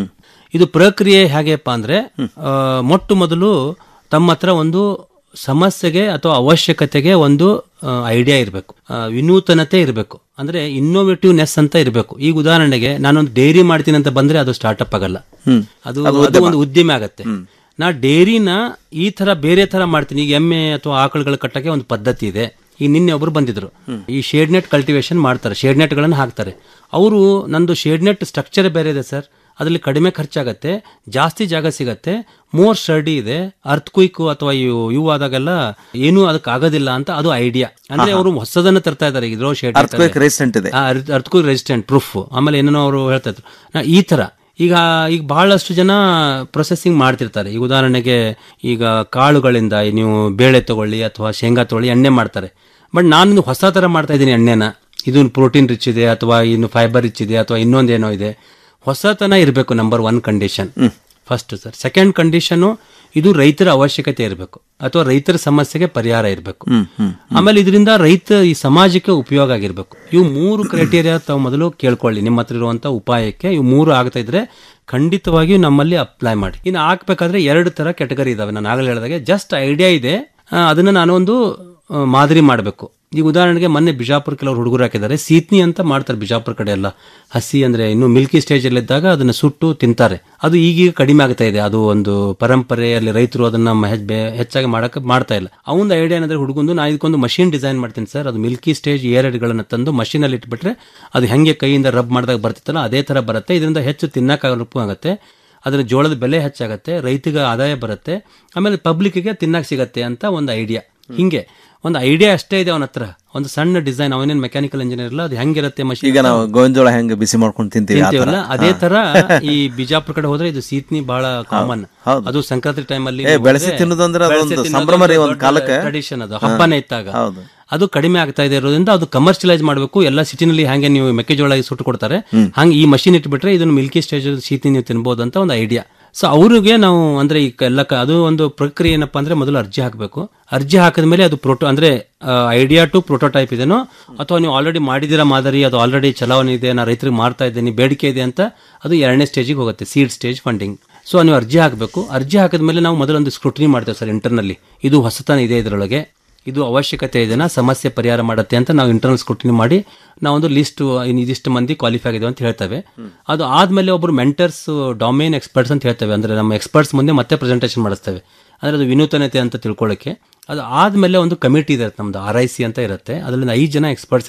[SPEAKER 16] ಇದು ಪ್ರಕ್ರಿಯೆ ಹೇಗೆಪ್ಪ ಅಂದ್ರೆ ಆ, ಮೊಟ್ಟ ಮೊದಲು ತಮ್ಮ ಹತ್ರ ಒಂದು ಸಮಸ್ಯೆಗೆ ಅಥವಾ ಅವಶ್ಯಕತೆಗೆ ಒಂದು ಐಡಿಯಾ ಇರಬೇಕು ವಿನೂತನತೆ ಇರಬೇಕು ಅಂದ್ರೆ ಇನ್ನೋವೇಟಿವ್ನೆಸ್ ಅಂತ ಇರಬೇಕು ಈಗ ಉದಾಹರಣೆಗೆ ನಾನೊಂದು ಡೈರಿ ಮಾಡ್ತೀನಿ ಅಂತ ಬಂದ್ರೆ ಅದು ಸ್ಟಾರ್ಟ್ಅಪ್ ಆಗಲ್ಲ
[SPEAKER 19] ಹ್ಮ್.
[SPEAKER 16] ಅದು
[SPEAKER 19] ಅದು
[SPEAKER 16] ಅದು
[SPEAKER 19] ಉದ್ಯಮ.
[SPEAKER 16] ಒಂದು ಉದ್ಯಮ ಆಗತ್ತೆ ನಾ ಡೈರಿನ ಈ ತರ ಬೇರೆ ತರ ಮಾಡ್ತೀನಿ ಈಗ ಎಮ್ಮೆ ಅಥವಾ ಆಕಳುಗಳ ಕಟ್ಟಕ್ಕೆ ಒಂದು ಪದ್ಧತಿ ಇದೆ ಈ ನಿನ್ನೆ ಒಬ್ರು ಬಂದಿದ್ರು ಈ ಶೇಡ್ ನೆಟ್ ಕಲ್ಟಿವೇಶನ್ ಮಾಡ್ತಾರೆ ಶೇಡ್ ನೆಟ್ಗಳನ್ನು ಹಾಕ್ತಾರೆ ಅವರು ನಂದು ಶೇಡ್ ನೆಟ್ ಸ್ಟ್ರಕ್ಚರ್ ಬೇರೆ ಇದೆ ಸರ್ ಅದರಲ್ಲಿ ಕಡಿಮೆ ಖರ್ಚಾಗತ್ತೆ ಜಾಸ್ತಿ ಜಾಗ ಸಿಗತ್ತೆ ಮೋರ್ ಸ್ಟಡಿ ಇದೆ ಅರ್ತ್ ಕ್ವಿಕ್ ಅಥವಾ ಇವು ಇವು ಆದಾಗೆಲ್ಲ ಏನೂ ಅದಕ್ಕೆ ಆಗೋದಿಲ್ಲ ಅಂತ ಅದು ಐಡಿಯಾ ಅಂದ್ರೆ ಅವರು ಹೊಸದನ್ನ ತರ್ತಾ ಇದ್ದಾರೆ ಇದ್ರೋ ಶೇಡ್
[SPEAKER 19] Earthquake resistant ಇದೆ.
[SPEAKER 16] ಅರ್ತ್ಕ್ವಿಕ್ ರೆಸಿಸ್ಟೆಂಟ್ ಪ್ರೂಫ್ ಆಮೇಲೆ ಏನೇನೋ ಅವರು ಹೇಳ್ತಾ ಇದ್ರು ನಾ ಈ ತರ ಈಗ ಈಗ ಬಹಳಷ್ಟು ಜನ ಪ್ರೊಸೆಸಿಂಗ್ ಮಾಡ್ತಿರ್ತಾರೆ ಈಗ ಉದಾಹರಣೆಗೆ ಈಗ ಕಾಳುಗಳಿಂದ ಈ ನೀವು ಬೇಳೆ ತಗೊಳ್ಳಿ ಅಥವಾ ಶೇಂಗಾ ತಗೊಳ್ಳಿ ಎಣ್ಣೆ ಮಾಡ್ತಾರೆ ಬಟ್ ನಾನು ಇದು ಹೊಸ ತರ ಮಾಡ್ತಾ ಇದ್ದೀನಿ ಎಣ್ಣೆನ ಇದು ಪ್ರೋಟೀನ್ ರಿಚ್ ಇದೆ ಅಥವಾ ಇನ್ನು ಫೈಬರ್ ರಿಚ್ ಇದೆ ಅಥವಾ ಇನ್ನೊಂದೇನೋ ಇದೆ ಹೊಸತನ ಇರಬೇಕು number one condition first sir second condition ಇದು ರೈತರ ಅವಶ್ಯಕತೆ ಇರಬೇಕು ಅಥವಾ ರೈತರ ಸಮಸ್ಯೆಗೆ ಪರಿಹಾರ ಇರಬೇಕು ಆಮೇಲೆ ಇದರಿಂದ ರೈತ ಈ ಸಮಾಜಕ್ಕೆ ಉಪಯೋಗ ಆಗಿರ್ಬೇಕು ಇವು ಮೂರು ಕ್ರೈಟೀರಿಯಾ ತಾವು ಮೊದಲು ಕೇಳ್ಕೊಳ್ಳಿ ನಿಮ್ಮ ಹತ್ರ ಇರುವಂತ ಉಪಾಯಕ್ಕೆ ಇವು ಮೂರು ಆಗ್ತಾ ಇದ್ರೆ ಖಂಡಿತವಾಗಿಯೂ ನಮ್ಮಲ್ಲಿ ಅಪ್ಲೈ ಮಾಡಿ ಇನ್ನು ಹಾಕ್ಬೇಕಾದ್ರೆ ಎರಡು ತರ ಕೆಟಗರಿ ಇದಾವೆ ನಾನು ಆಗಲೇ ಹೇಳಿದಾಗೆ ಜಸ್ಟ್ ಐಡಿಯಾ ಇದೆ ಆ, ಅದನ್ನ ನಾನು ಒಂದು ಆ, ಮಾದರಿ ಮಾಡಬೇಕು ಈಗ ಉದಾಹರಣೆಗೆ ಮೊನ್ನೆ ಬಿಜಾಪುರ ಕೆಲವರು ಹುಡುಗರು ಹಾಕಿದ್ದಾರೆ ಸೀತ್ನಿ ಅಂತ ಮಾಡ್ತಾರೆ ಬಿಜಾಪುರ ಕಡೆ ಎಲ್ಲ ಹಸಿ ಅಂದ್ರೆ ಇನ್ನು ಮಿಲ್ಕಿ ಸ್ಟೇಜ್ ಅಲ್ಲಿ ಇದ್ದಾಗ ಅದನ್ನ ಸುಟ್ಟು ತಿಂತಾರೆ ಅದು ಈಗೀಗ ಕಡಿಮೆ ಆಗ್ತಾ ಇದೆ ಅದು ಒಂದು ಪರಂಪರೆಯಲ್ಲಿ ರೈತರು ಅದನ್ನ ಮ- ಹೆಚ್- ಬೆ- ಹೆಚ್ಚಾಗಿ ಮಾಡಕ್ಕೆ ಮಾಡ್ತಾ ಇಲ್ಲ ಅವನ ಐಡಿಯಾ ಏನಂದ್ರೆ ಹುಡುಗಂದು ನಾ ಇದಕ್ಕೊಂದು ಮಷಿನ್ ಡಿಸೈನ್ ಮಾಡ್ತೀನಿ ಸರ್ ಅದು ಮಿಲ್ಕಿ ಸ್ಟೇಜ್ ಏರಡ್ಗಳನ್ನ ತಂದು ಮಷೀನ್ ಅಲ್ಲಿ ಇಟ್ಬಿಟ್ರೆ ಅದು ಹೆಂಗೆ ಕೈಯಿಂದ ರಬ್ ಮಾಡಿದಾಗ ಬರ್ತಿತ್ತಲ್ಲ ಅದೇ ತರ ಬರುತ್ತೆ ಇದರಿಂದ ಹೆಚ್ಚು ತಿನ್ನಕ್ಕೆ ಆಗುತ್ತೆ ಅದರ ಜೋಳದ ಬೆಲೆ ಹೆಚ್ಚಾಗತ್ತೆ ರೈತಿಗೆ ಆದಾಯ ಬರುತ್ತೆ ಆಮೇಲೆ ಪಬ್ಲಿಕ್ಗೆ ತಿನ್ನಕ್ಕೆ ಸಿಗತ್ತೆ ಅಂತ ಒಂದು ಐಡಿಯಾ ಹಿಂಗೆ ಒಂದು ಐಡಿಯಾ ಅಷ್ಟೇ ಇದೆ ಅವನ ಹತ್ರ ಒಂದು ಸಣ್ಣ ಡಿಸೈನ್ ಅವನೇನು ಮೆಕ್ಯಾನಿಕಲ್ ಇಂಜಿನಿಯರ್ ಇಲ್ಲ ಅದು ಹೆಂಗಿರುತ್ತೆ ಮಷೀನ್
[SPEAKER 19] ಈಗ ನಾವು ಗೋವಿಂಜೋಳ ಹೆಂಗೆ ಬಿಸಿ ಮಾಡ್ಕೊಂಡು ತಿಂತೀವಿ ಆ ಥರ.
[SPEAKER 16] ತಿಂತೀವಲ್ಲ ಅದೇ
[SPEAKER 19] ಹಾ.
[SPEAKER 16] ತರ ಈ ಬಿಜಾಪುರ ಕಡೆ ಹೋದ್ರೆ ಇದು ಸೀತ್ನಿ ಬಹಳ ಕಾಮನ್
[SPEAKER 19] ಹೌದು.
[SPEAKER 16] ಅದು ಸಂಕ್ರಾಂತಿ ಟೈಮ್ ಅಲ್ಲಿ
[SPEAKER 19] ಏ, ಬೆಳೆಸಿ ತಿನ್ನೋದು ಅಂದ್ರೆ ಅದೊಂದು ಸಂಭ್ರಮ ರೀ ಒಂದ್ ಕಾಲಕ್ಕೆ.
[SPEAKER 16] ಟ್ರೆಡಿಷನ್ ಅದು
[SPEAKER 19] ಹಾ.
[SPEAKER 16] ಹಬ್ಬನೇ ಇದ್ದಾಗ
[SPEAKER 19] ಹೌದು.
[SPEAKER 16] ಅದು ಕಡಿಮೆ ಆಗ್ತಾ ಇದೆ ಇರೋದ್ರಿಂದ ಅದು ಕಮರ್ಷಿಯಲೈಸ್ ಮಾಡಬೇಕು ಎಲ್ಲ ಸಿಟಿನಲ್ಲಿ ಹಂಗೆ ನೀವು ಮೆಕ್ಕೆಜೋಳ ಸುಟ್ಟು ಕೊಡ್ತಾರೆ
[SPEAKER 19] ಹ್ಮ್.
[SPEAKER 16] ಹಂಗೆ ಈ ಮಷಿನ್ ಇಟ್ಬಿಟ್ರೆ ಇದನ್ನು ಮಿಲ್ಕಿ ಸ್ಟೇಜ್ ಶೀತಿ ನೀವು ತಿನ್ಬೋದು ಅಂತ ಒಂದು ಐಡಿಯಾ ಸೊ ಅವ್ರಿಗೆ ನಾವು ಅಂದ್ರೆ ಈ ಎಲ್ಲ ಕ- ಅದು ಒಂದು ಪ್ರಕ್ರಿಯೆ ಏನಪ್ಪಾ ಅಂದ್ರೆ ಮೊದಲು ಅರ್ಜಿ ಹಾಕಬೇಕು ಅರ್ಜಿ ಹಾಕಿದ ಮೇಲೆ ಅದು ಪ್ರೋಟೋ ಅಂದ್ರೆ ಐಡಿಯಾ ಟು ಪ್ರೋಟೋಟೈಪ್ ಇದೆನೋ ಅಥವಾ ನೀವು ಆಲ್ರೆಡಿ ಮಾಡಿದಿರ ಮಾದರಿ ಅದು ಆಲ್ರೆಡಿ ಚಲಾವಣೆ ಇದೆ ನಾ ರೈತರಿಗೆ ಮಾರ್ತಾ ಇದ್ದೀನಿ ಬೇಡಿಕೆ ಇದೆ ಅಂತ ಅದು ಎರಡನೇ ಸ್ಟೇಜಿಗೆ ಹೋಗುತ್ತೆ ಸೀಡ್ ಸ್ಟೇಜ್ ಫಂಡಿಂಗ್ ಸೊ ನೀವು ಅರ್ಜಿ ಹಾಕಬೇಕು ಅರ್ಜಿ ಹಾಕಿದ ಮೇಲೆ ನಾವು ಮೊದಲೊಂದು ಸ್ಕ್ರೂಟಿನಿ ಮಾಡ್ತೇವೆ ಸರ್ ಇಂಟರ್ನಲ್ಲಿ ಇದು ಹೊಸತನ ಇದೆ ಇದರೊಳಗೆ ಇದು ಅವಶ್ಯಕತೆ ಇದೆನಾ ಸಮಸ್ಯೆ ಪರಿಹಾರ ಮಾಡುತ್ತೆ ಅಂತ ನಾವು ಇಂಟರ್ನಲ್ ಸ್ಕ್ರೂಟಿನಿ ಮಾಡಿ ನಾವೊಂದು ಲಿಸ್ಟ್ ಇದಿಷ್ಟು ಮಂದಿ ಕ್ವಾಲಿಫೈ ಆಗಿದೆ ಅಂತ ಹೇಳ್ತೇವೆ ಅದು ಆದ್ಮೇಲೆ ಒಬ್ಬರು ಮೆಂಟರ್ಸ್ ಡೊಮೇನ್ ಎಕ್ಸ್ಪರ್ಟ್ಸ್ ಅಂತ ಹೇಳ್ತೇವೆ ಅಂದ್ರೆ ನಮ್ಮ ಎಕ್ಸ್ಪರ್ಟ್ಸ್ ಮುಂದೆ ಮತ್ತೆ ಪ್ರೆಸೆಂಟೇಷನ್ ಮಾಡಿಸ್ತೇವೆ ಅಂದ್ರೆ ಅದು ವಿನೂತನತೆ ಅಂತ ತಿಳ್ಕೊಳ್ಳೋಕೆ ಅದು ಆದ್ಮೇಲೆ ಒಂದು ಕಮಿಟಿ ಇದೆ ನಮ್ದು ಆರ್ ಐ ಸಿ ಅಂತ ಇರುತ್ತೆ ಅದರಲ್ಲಿ ಐದು ಜನ ಎಕ್ಸ್ಪರ್ಟ್ಸ್ ಇರ್ತಾರೆ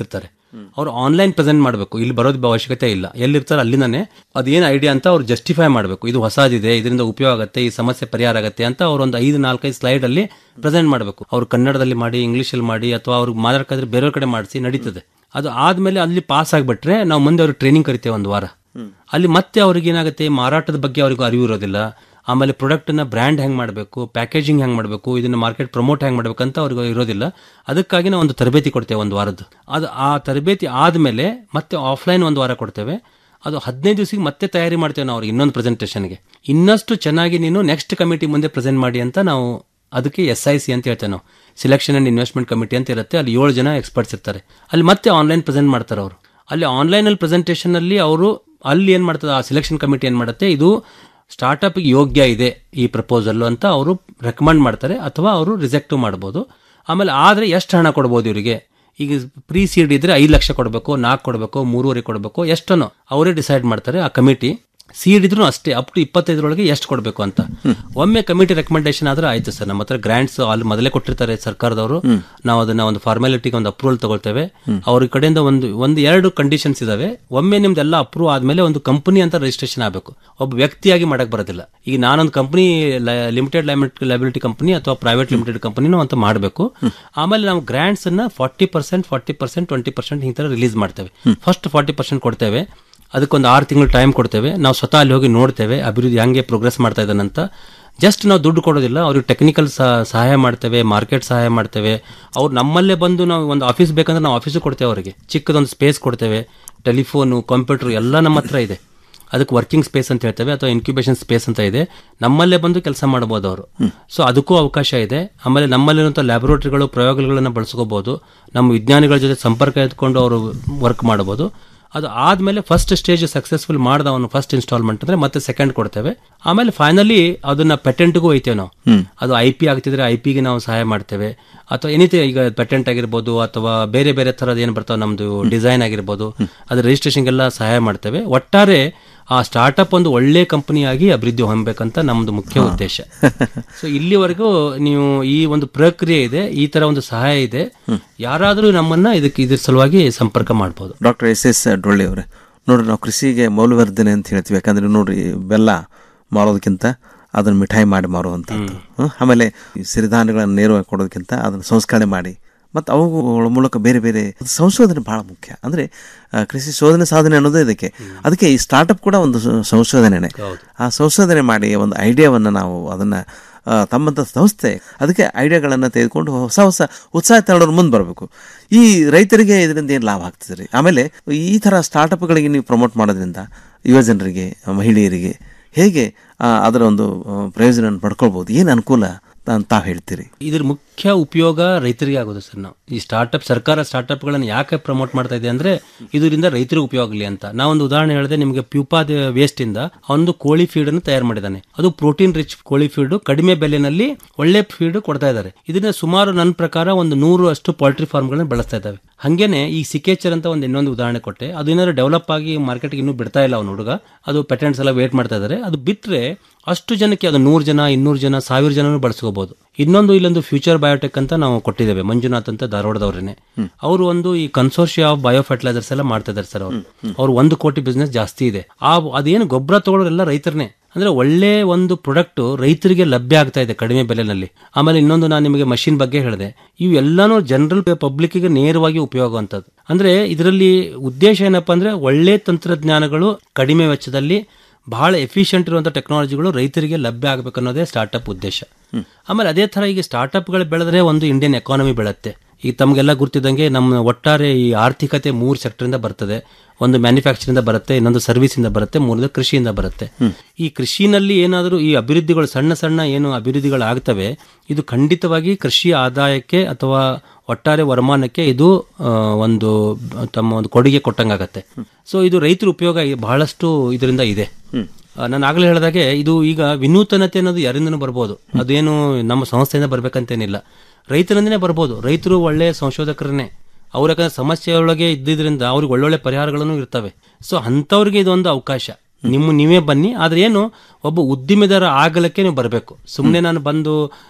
[SPEAKER 16] ಅವ್ರು ಆನ್ಲೈನ್ ಪ್ರೆಸೆಂಟ್ ಮಾಡಬೇಕು ಇಲ್ಲಿ ಬರೋದು ಅವಶ್ಯಕತೆ ಇಲ್ಲ ಎಲ್ಲಿರ್ತಾರೆ ಅಲ್ಲಿಂದಾನೆ ಅದೇನು ಐಡಿಯಾ ಅಂತ ಅವ್ರು ಜಸ್ಟಿಫೈ ಮಾಡಬೇಕು ಇದು ಹೊಸದಿದೆ ಇದರಿಂದ ಉಪಯೋಗ ಆಗುತ್ತೆ ಈ ಸಮಸ್ಯೆ ಪರಿಹಾರ ಆಗುತ್ತೆ ಅಂತ ಅವ್ರು ಒಂದು ಐದು ನಾಲ್ಕೈದು ಸ್ಲೈಡ್ ಅಲ್ಲಿ ಪ್ರೆಸೆಂಟ್ ಮಾಡಬೇಕು ಅವ್ರು ಕನ್ನಡದಲ್ಲಿ ಮಾಡಿ ಇಂಗ್ಲೀಷಲ್ಲಿ ಮಾಡಿ ಅಥವಾ ಅವ್ರಿಗೆ ಮಾತಾಡ್ಕಾದ್ರೆ ಬೇರೆಯವ್ರ ಕಡೆ ಮಾಡಿಸಿ ನಡೀತದೆ ಅದು ಆದ್ಮೇಲೆ ಅಲ್ಲಿ ಪಾಸ್ ಆಗಿಬಿಟ್ರೆ ನಾವು ಮುಂದೆ ಅವ್ರಿಗೆ ಟ್ರೈನಿಂಗ್ ಕರಿತೇವೆ ಒಂದು ವಾರ ಅಲ್ಲಿ ಮತ್ತೆ ಅವ್ರಿಗೆ ಏನಾಗುತ್ತೆ ಮಾರಾಟದ ಬಗ್ಗೆ ಅವ್ರಿಗೆ ಅರಿವು ಇರೋದಿಲ್ಲ ಆಮೇಲೆ ಪ್ರಾಡಕ್ಟ್ನ ಬ್ರ್ಯಾಂಡ್ ಹೆಂಗೆ ಮಾಡಬೇಕು ಪ್ಯಾಕೇಜಿಂಗ್ ಹೆಂಗೆ ಮಾಡಬೇಕು ಇದನ್ನ ಮಾರ್ಕೆಟ್ ಪ್ರಮೋಟ್ ಹೆಂಗೆ ಮಾಡಬೇಕು ಅಂತ ಅವ್ರಿಗೆ ಇರೋದಿಲ್ಲ ಅದಕ್ಕಾಗಿ ನಾವು ಒಂದು ತರಬೇತಿ ಕೊಡ್ತೇವೆ ಒಂದು ವಾರದ್ದು ಅದು ಆ ತರಬೇತಿ ಆದಮೇಲೆ ಮತ್ತೆ ಆಫ್ಲೈನ್ ಒಂದು ವಾರ ಕೊಡ್ತೇವೆ ಅದು ಹದಿನೈದು ದಿವಸಕ್ಕೆ ಮತ್ತೆ ತಯಾರಿ ಮಾಡ್ತೇವೆ ನಾವು ಅವ್ರಿಗೆ ಇನ್ನೊಂದು ಪ್ರೆಸೆಂಟೇಷನ್ಗೆ ಇನ್ನಷ್ಟು ಚೆನ್ನಾಗಿ ನೀನು ನೆಕ್ಸ್ಟ್ ಕಮಿಟಿ ಮುಂದೆ ಪ್ರೆಸೆಂಟ್ ಮಾಡಿ ಅಂತ ನಾವು ಅದಕ್ಕೆ ಎಸ್ ಐ ಸಿ ಅಂತ ಹೇಳ್ತೇವೆ ನಾವು ಸಿಲೆಕ್ಷನ್ ಅಂಡ್ ಇನ್ವೆಸ್ಟ್ಮೆಂಟ್ ಕಮಿಟಿ ಅಂತ ಇರುತ್ತೆ ಅಲ್ಲಿ ಏಳು ಜನ ಎಕ್ಸ್ಪರ್ಟ್ಸ್ ಇರ್ತಾರೆ ಅಲ್ಲಿ ಮತ್ತೆ ಆನ್ಲೈನ್ ಪ್ರೆಸೆಂಟ್ ಮಾಡ್ತಾರೆ ಅವರು ಅಲ್ಲಿ ಆನ್ಲೈನಲ್ಲಿ ಪ್ರೆಸೆಂಟೇಷನ್ ಅಲ್ಲಿ ಅವರು ಅಲ್ಲಿ ಏನು ಮಾಡ್ತದೆ ಆ ಸಿಲೆಕ್ಷನ್ ಕಮಿಟಿ ಏನು ಮಾಡುತ್ತೆ ಇದು ಸ್ಟಾರ್ಟಪ್ಗೆ ಯೋಗ್ಯ ಇದೆ ಈ ಪ್ರಪೋಸಲ್ ಅಂತ ಅವರು ರೆಕಮೆಂಡ್ ಮಾಡ್ತಾರೆ ಅಥವಾ ಅವರು ರಿಜೆಕ್ಟ್ ಮಾಡ್ಬೋದು ಆಮೇಲೆ ಆದರೆ ಎಷ್ಟು ಹಣ ಕೊಡ್ಬೋದು ಇವರಿಗೆ ಈಗ ಪ್ರೀ ಸೀಡ್ ಇದ್ರೆ ಐದು ಲಕ್ಷ ಕೊಡಬೇಕು ನಾಲ್ಕು ಕೊಡಬೇಕು ಮೂರುವರೆ ಕೊಡಬೇಕು ಎಷ್ಟನ್ನು ಅವರೇ ಡಿಸೈಡ್ ಮಾಡ್ತಾರೆ ಆ ಕಮಿಟಿ ಸೀಡ್ ಇದ್ರು ಅಷ್ಟೇ ಅಪ್ ಟು ಇಪ್ಪತ್ತೈದರೊಳಗೆ ಎಷ್ಟು ಕೊಡಬೇಕು ಅಂತ ಒಮ್ಮೆ ಕಮಿಟಿ ರೆಕಮೆಂಡೇಶನ್ ಆದ್ರೆ ಆಯ್ತು ಸರ್ ನಮ್ಮ ಹತ್ರ ಗ್ರಾಂಟ್ಸ್ ಅಲ್ಲಿ ಮೊದಲೇ ಕೊಟ್ಟಿರ್ತಾರೆ ಸರ್ಕಾರದವರು ನಾವು ಅದನ್ನ ಒಂದು ಫಾರ್ಮಾಲಿಟಿಗೆ ಒಂದು ಅಪ್ರೂವಲ್ ತಗೊಳ್ತೇವೆ ಅವ್ರ ಕಡೆಯಿಂದ ಒಂದು ಒಂದು ಎರಡು ಕಂಡೀಷನ್ಸ್ ಇದಾವೆ ಒಮ್ಮೆ ನಿಮ್ದೆಲ್ಲ ಅಪ್ರೂವ್ ಆದ್ಮೇಲೆ ಒಂದು ಕಂಪನಿ ಅಂತ ರಿಜಿಸ್ಟ್ರೇಷನ್ ಆಗಬೇಕು ಒಬ್ಬ ವ್ಯಕ್ತಿಯಾಗಿ ಮಾಡಕ್ ಬರೋದಿಲ್ಲ ಈಗ ನಾನೊಂದು ಕಂಪನಿ ಲಿಮಿಟೆಡ್ ಲೈಬಿಲಿಟಿ ಕಂಪನಿ ಅಥವಾ ಪ್ರೈವೇಟ್ ಲಿಮಿಟೆಡ್ ಕಂಪನಿನೂ ಅಂತ ಮಾಡಬೇಕು ಆಮೇಲೆ ನಾವು ಗ್ರಾಂಟ್ಸ್ ಅನ್ನ forty percent forty percent twenty percent ಹಿಂಗೆ ತರ ರಿಲೀಸ್ ಮಾಡ್ತೇವೆ ಫಸ್ಟ್ ಫಾರ್ಟಿ ಪರ್ಸೆಂಟ್ ಕೊಡ್ತೇವೆ ಅದಕ್ಕೊಂದು ಆರು ತಿಂಗಳು ಟೈಮ್ ಕೊಡ್ತೇವೆ ನಾವು ಸ್ವತಃ ಅಲ್ಲಿ ಹೋಗಿ ನೋಡ್ತೇವೆ ಅಭಿವೃದ್ಧಿ ಹೆಂಗೆ ಪ್ರೋಗ್ರೆಸ್ ಮಾಡ್ತಾ ಇದ್ದಾನಂತ ಜಸ್ಟ್ ನಾವು ದುಡ್ಡು ಕೊಡೋದಿಲ್ಲ ಅವ್ರಿಗೆ ಟೆಕ್ನಿಕಲ್ ಸಹಾಯ ಮಾಡ್ತೇವೆ ಮಾರ್ಕೆಟ್ ಸಹಾಯ ಮಾಡ್ತೇವೆ ಅವ್ರು ನಮ್ಮಲ್ಲೇ ಬಂದು ನಾವು ಒಂದು ಆಫೀಸ್ ಬೇಕಂದ್ರೆ ನಾವು ಆಫೀಸು ಕೊಡ್ತೇವೆ ಅವರಿಗೆ ಚಿಕ್ಕದೊಂದು ಸ್ಪೇಸ್ ಕೊಡ್ತೇವೆ ಟೆಲಿಫೋನು ಕಂಪ್ಯೂಟರ್ ಎಲ್ಲ ನಮ್ಮ ಹತ್ರ ಇದೆ ಅದಕ್ಕೆ ವರ್ಕಿಂಗ್ ಸ್ಪೇಸ್ ಅಂತ ಹೇಳ್ತೇವೆ ಅಥವಾ ಇನ್ಕ್ಯುಬೇಷನ್ ಸ್ಪೇಸ್ ಅಂತ ಇದೆ ನಮ್ಮಲ್ಲೇ ಬಂದು ಕೆಲಸ ಮಾಡಬಹುದು ಅವರು ಸೊ ಅದಕ್ಕೂ ಅವಕಾಶ ಇದೆ ಆಮೇಲೆ ನಮ್ಮಲ್ಲಿರುವಂಥ ಲ್ಯಾಬೊರೇಟರಿಗಳು ಪ್ರಯೋಗಗಳನ್ನು ಬಳಸ್ಕೋಬಹುದು ನಮ್ಮ ವಿಜ್ಞಾನಿಗಳ ಜೊತೆ ಸಂಪರ್ಕ ಇದ್ಕೊಂಡು ಅವರು ವರ್ಕ್ ಮಾಡಬಹುದು ಅದು ಆದ್ಮೇಲೆ ಫಸ್ಟ್ ಸ್ಟೇಜ್ ಸಕ್ಸಸ್ಫುಲ್ ಮಾಡ್ದ ಅವನು ಫಸ್ಟ್ ಇನ್ಸ್ಟಾಲ್ಮೆಂಟ್ ಅಂದ್ರೆ ಮತ್ತೆ ಸೆಕೆಂಡ್ ಕೊಡ್ತೇವೆ ಆಮೇಲೆ ಫೈನಲಿ ಅದನ್ನ ಪೆಟೆಂಟ್ಗೂ ಒಯ್ತೇವೆ ನಾವು ಅದು ಐ ಪಿ ಆಗ್ತಿದ್ರೆ ಐ ಪಿಗೆ ನಾವು ಸಹಾಯ ಮಾಡ್ತೇವೆ ಅಥವಾ ಎನಿಥಿಂಗ್ ಈಗ ಪೆಟೆಂಟ್ ಆಗಿರ್ಬೋದು ಅಥವಾ ಬೇರೆ ಬೇರೆ ಥರದ ಏನು ಬರ್ತಾವೆ ನಮ್ದು ಡಿಸೈನ್ ಆಗಿರ್ಬೋದು ಅದ್ರ ರಿಜಿಸ್ಟ್ರೇಷನ್ಗೆಲ್ಲ ಸಹಾಯ ಮಾಡ್ತೇವೆ ಒಟ್ಟಾರೆ ಆ ಸ್ಟಾರ್ಟ್ಅಪ್ ಒಂದು ಒಳ್ಳೆ ಕಂಪನಿಯಾಗಿ ಅಭಿವೃದ್ಧಿ ಹೊಂದಬೇಕಂತ ನಮ್ದು ಮುಖ್ಯ ಉದ್ದೇಶ ಸೊ ಇಲ್ಲಿವರೆಗೂ ನೀವು ಈ ಒಂದು ಪ್ರಕ್ರಿಯೆ ಇದೆ ಈ ತರ ಒಂದು ಸಹಾಯ ಇದೆ ಯಾರಾದರೂ ನಮ್ಮನ್ನ ಇದಕ್ಕೆ ಇದ್ರ ಸಲುವಾಗಿ ಸಂಪರ್ಕ ಮಾಡ್ಬೋದು
[SPEAKER 19] ಡಾಕ್ಟರ್ ಎಸ್ ಎಸ್ ಡೊಳ್ಳಿ ಅವರೇ ನೋಡ್ರಿ ನಾವು ಕೃಷಿಗೆ ಮೌಲ್ಯವರ್ಧನೆ ಅಂತ ಹೇಳ್ತೀವಿ ಯಾಕಂದ್ರೆ ನೋಡ್ರಿ ಬೆಲ್ಲ ಮಾಡೋದಕ್ಕಿಂತ ಅದನ್ನ ಮಿಠಾಯಿ ಮಾಡಿ ಮಾರುವಂಥದ್ದು ಹ್ಮ್? ಆಮೇಲೆ ಈ ಸಿರಿಧಾನ್ಯಗಳನ್ನು ನೇರವಾಗಿ ಕೊಡೋದಕ್ಕಿಂತ ಅದನ್ನು ಸಂಸ್ಕರಣೆ ಮಾಡಿ ಮತ್ತು ಅವುಗಳ ಮೂಲಕ ಬೇರೆ ಬೇರೆ ಸಂಶೋಧನೆ ಬಹಳ ಮುಖ್ಯ ಅಂದರೆ ಕೃಷಿ ಶೋಧನೆ ಸಾಧನೆ ಅನ್ನೋದೇ ಇದಕ್ಕೆ ಅದಕ್ಕೆ ಈ ಸ್ಟಾರ್ಟಪ್ ಕೂಡ ಒಂದು ಸ- ಸಂಶೋಧನೆನೇ ಆ ಸಂಶೋಧನೆ ಮಾಡಿ ಒಂದು ಐಡಿಯಾವನ್ನು ನಾವು ಅದನ್ನು ತಮ್ಮಂಥ ಸಂಸ್ಥೆ ಅದಕ್ಕೆ ಐಡಿಯಾಗಳನ್ನು ತೆಗೆದುಕೊಂಡು ಹೊಸ ಹೊಸ ಉತ್ಸಾಹ ತಗೊಳ್ಳೋರು ಮುಂದೆ ಬರಬೇಕು ಈ ರೈತರಿಗೆ ಇದರಿಂದ ಏನು ಲಾಭ ಆಗ್ತದೆ ರೀ ಆಮೇಲೆ ಈ ಥರ ಸ್ಟಾರ್ಟಪ್ಗಳಿಗೆ ನೀವು ಪ್ರಮೋಟ್ ಮಾಡೋದ್ರಿಂದ ಯುವ ಜನರಿಗೆ ಮಹಿಳೆಯರಿಗೆ ಹೇಗೆ ಆ, ಅದರ ಒಂದು ಆ, ಪ್ರಯೋಜನ ಪಡ್ಕೊಳ್ಬೋದು ಏನು ಅನುಕೂಲ ಅಂತ ತಾವು ಹೇಳ್ತೀರಿ
[SPEAKER 16] ಇದ್ರ ಮುಖ್ಯ ಉಪಯೋಗ ರೈತರಿಗೆ ಆಗೋದು ಸರ್ ನಾವು ಈ ಸ್ಟಾರ್ಟ್ಅಪ್ ಸರ್ಕಾರ ಸ್ಟಾರ್ಟ್ಅಪ್ಗಳನ್ನು ಯಾಕೆ ಪ್ರಮೋಟ್ ಮಾಡ್ತಾ ಇದೆ ಅಂದ್ರೆ ಇದರಿಂದ ರೈತರಿಗೆ ಉಪಯೋಗ ಆಗಲಿ ಅಂತ ನಾವೊಂದು ಉದಾಹರಣೆ ಹೇಳಿದೆ ನಿಮಗೆ ಪ್ಯೂಪಾದ ವೇಸ್ಟ್ ಇಂದ ಒಂದು ಕೋಳಿ ಫೀಡ್ ಅನ್ನು ತಯಾರು ಮಾಡಿದ್ದಾನೆ ಅದು ಪ್ರೋಟೀನ್ ರಿಚ್ ಕೋಳಿ ಫೀಡ್ ಕಡಿಮೆ ಬೆಲೆನಲ್ಲಿ ಒಳ್ಳೆ ಫೀಡ್ ಕೊಡ್ತಾ ಇದ್ದಾರೆ ಇದನ್ನ ಸುಮಾರು ನನ್ನ ಪ್ರಕಾರ ಒಂದು ನೂರು ಅಷ್ಟು ಪೋಲ್ಟ್ರಿ ಫಾರ್ಮ್ಗಳನ್ನ ಬಳಸ್ತಾ ಇದ್ದಾವೆ ಹಂಗೇನೆ ಈ ಸಿಕೇಚರ್ ಅಂತ ಒಂದು ಇನ್ನೊಂದು ಉದಾಹರಣೆ ಕೊಟ್ಟೆ ಅದು ಏನಾದ್ರು ಡೆವಲಪ್ ಆಗಿ ಮಾರ್ಕೆಟ್ಗೆ ಇನ್ನೂ ಬಿಡ್ತಾ ಇಲ್ಲ ಅವ್ನ ಹುಡುಗ ಅದು ಪೇಟೆಂಟ್ಸ್ ಎಲ್ಲ ವೇಟ್ ಮಾಡ್ತಾ ಇದ್ದಾರೆ ಅದು ಬಿಟ್ರೆ ಅಷ್ಟು ಜನಕ್ಕೆ ಅದು ನೂರು ಜನ ಇನ್ನೂರು ಜನ ಸಾವಿರ ಜನನು ಬಳಸ್ಕೋಬಹುದು ಇನ್ನೊಂದು ಇಲ್ಲೊಂದು ಫ್ಯೂಚರ್ ಬಯೋಟೆಕ್ ಅಂತ ನಾವು ಕೊಟ್ಟಿದ್ದೇವೆ ಮಂಜುನಾಥ್ ಅಂತ ಧಾರವಾಡದವ್ರೇನೆ ಅವರು ಒಂದು ಈ ಕನ್ಸೋರ್ಷಿಯ ಆಫ್ ಬಯೋ ಫರ್ಟಿಲೈಸರ್ಸ್ ಎಲ್ಲ ಮಾಡ್ತಾ ಇದ್ದಾರೆ ಸರ್ ಅವರು ಅವ್ರು ಒಂದು ಕೋಟಿ ಬಿಸ್ನೆಸ್ ಜಾಸ್ತಿ ಇದೆ ಆ ಅದೇನು ಗೊಬ್ಬರ ತಗೊಳ್ಳೋರೆಲ್ಲ ರೈತರನ್ನೇ ಅಂದ್ರೆ ಒಳ್ಳೆ ಒಂದು ಪ್ರಾಡಕ್ಟ್ ರೈತರಿಗೆ ಲಭ್ಯ ಆಗ್ತಾ ಇದೆ ಕಡಿಮೆ ಬೆಲೆನಲ್ಲಿ ಆಮೇಲೆ ಇನ್ನೊಂದು ನಾನು ನಿಮಗೆ ಮಷಿನ್ ಬಗ್ಗೆ ಹೇಳಿದೆ ಇವು ಎಲ್ಲಾನು ಜನರಲ್ ಪಬ್ಲಿಕ್ಗೆ ನೇರವಾಗಿ ಉಪಯೋಗವಂತದ್ದು ಅಂದ್ರೆ ಇದರಲ್ಲಿ ಉದ್ದೇಶ ಏನಪ್ಪಾ ಅಂದ್ರೆ ಒಳ್ಳೆ ತಂತ್ರಜ್ಞಾನಗಳು ಕಡಿಮೆ ವೆಚ್ಚದಲ್ಲಿ ಬಹಳ ಎಫಿಷಿಯಂಟ್ ಇರುವಂತಹ ಟೆಕ್ನಾಲಜಿಗಳು ರೈತರಿಗೆ ಲಭ್ಯ ಆಗಬೇಕು ಅನ್ನೋದೇ ಸ್ಟಾರ್ಟ್ಅಪ್ ಉದ್ದೇಶ ಆಮೇಲೆ ಅದೇ ತರ ಈಗ ಸ್ಟಾರ್ಟ್ಅಪ್ಗಳು ಬೆಳೆದ್ರೆ ಒಂದು ಇಂಡಿಯನ್ ಎಕಾನಮಿ ಬೆಳೆಯುತ್ತೆ ಈಗ ತಮಗೆಲ್ಲ ಗೊತ್ತಿದ್ದಂಗೆ ನಮ್ಮ ಒಟ್ಟಾರೆ ಈ ಆರ್ಥಿಕತೆ ಮೂರು ಸೆಕ್ಟರಿಂದ ಬರ್ತದೆ ಒಂದು ಮ್ಯಾನುಫ್ಯಾಕ್ಚರಿಂದ ಬರುತ್ತೆ ಇನ್ನೊಂದು ಸರ್ವಿಸಿಂದ ಬರುತ್ತೆ ಮೂರನೇದು ಕೃಷಿಯಿಂದ ಬರುತ್ತೆ ಈ ಕೃಷಿನಲ್ಲಿ ಏನಾದರೂ ಈ ಅಭಿವೃದ್ಧಿಗಳು ಸಣ್ಣ ಸಣ್ಣ ಏನು ಅಭಿವೃದ್ಧಿಗಳು ಆಗ್ತವೆ ಇದು ಖಂಡಿತವಾಗಿ ಕೃಷಿ ಆದಾಯಕ್ಕೆ ಅಥವಾ ಒಟ್ಟಾರೆ ವರಮಾನಕ್ಕೆ ಇದು ಆ, ಒಂದು ತಮ್ಮ ಒಂದು ಕೊಡುಗೆ ಕೊಟ್ಟಂಗಾಗತ್ತೆ ಸೊ ಇದು ರೈತರ ಉಪಯೋಗ ಈ ಬಹಳಷ್ಟು ಇದರಿಂದ ಇದೆ ಆ, ನಾನು ಆಗಲೇ ಹೇಳಿದಾಗೆ ಇದು ಈಗ ವಿನೂತನತೆ ಅನ್ನೋದು ಯಾರಿಂದನೂ ಬರ್ಬೋದು ಅದೇನು ನಮ್ಮ ಸಂಸ್ಥೆಯಿಂದ ಬರ್ಬೇಕಂತೇನಿಲ್ಲ ರೈತರಿಂದನೇ ಬರ್ಬೋದು ರೈತರು ಒಳ್ಳೆ ಸಂಶೋಧಕರನ್ನೇ ಅವ್ರ ಯಾಕಂದ್ರೆ ಸಮಸ್ಯೆಯೊಳಗೆ ಇದ್ದಿದ್ರಿಂದ ಅವ್ರಿಗೆ ಒಳ್ಳೊಳ್ಳೆ ಪರಿಹಾರಗಳನ್ನು ಇರ್ತವೆ ಸೊ ಅಂಥವ್ರಿಗೆ ಇದೊಂದು ಅವಕಾಶ ನಿಮ್ಮ ನೀವೇ ಬನ್ನಿ ಆದ್ರೆ ಏನು ಒಬ್ಬ ಉದ್ದಿಮೆದಾರ ಆಗಲಕ್ಕೆ ನೀವು ಬರಬೇಕು ಸುಮ್ಮನೆ ನಾನು ಬಂದು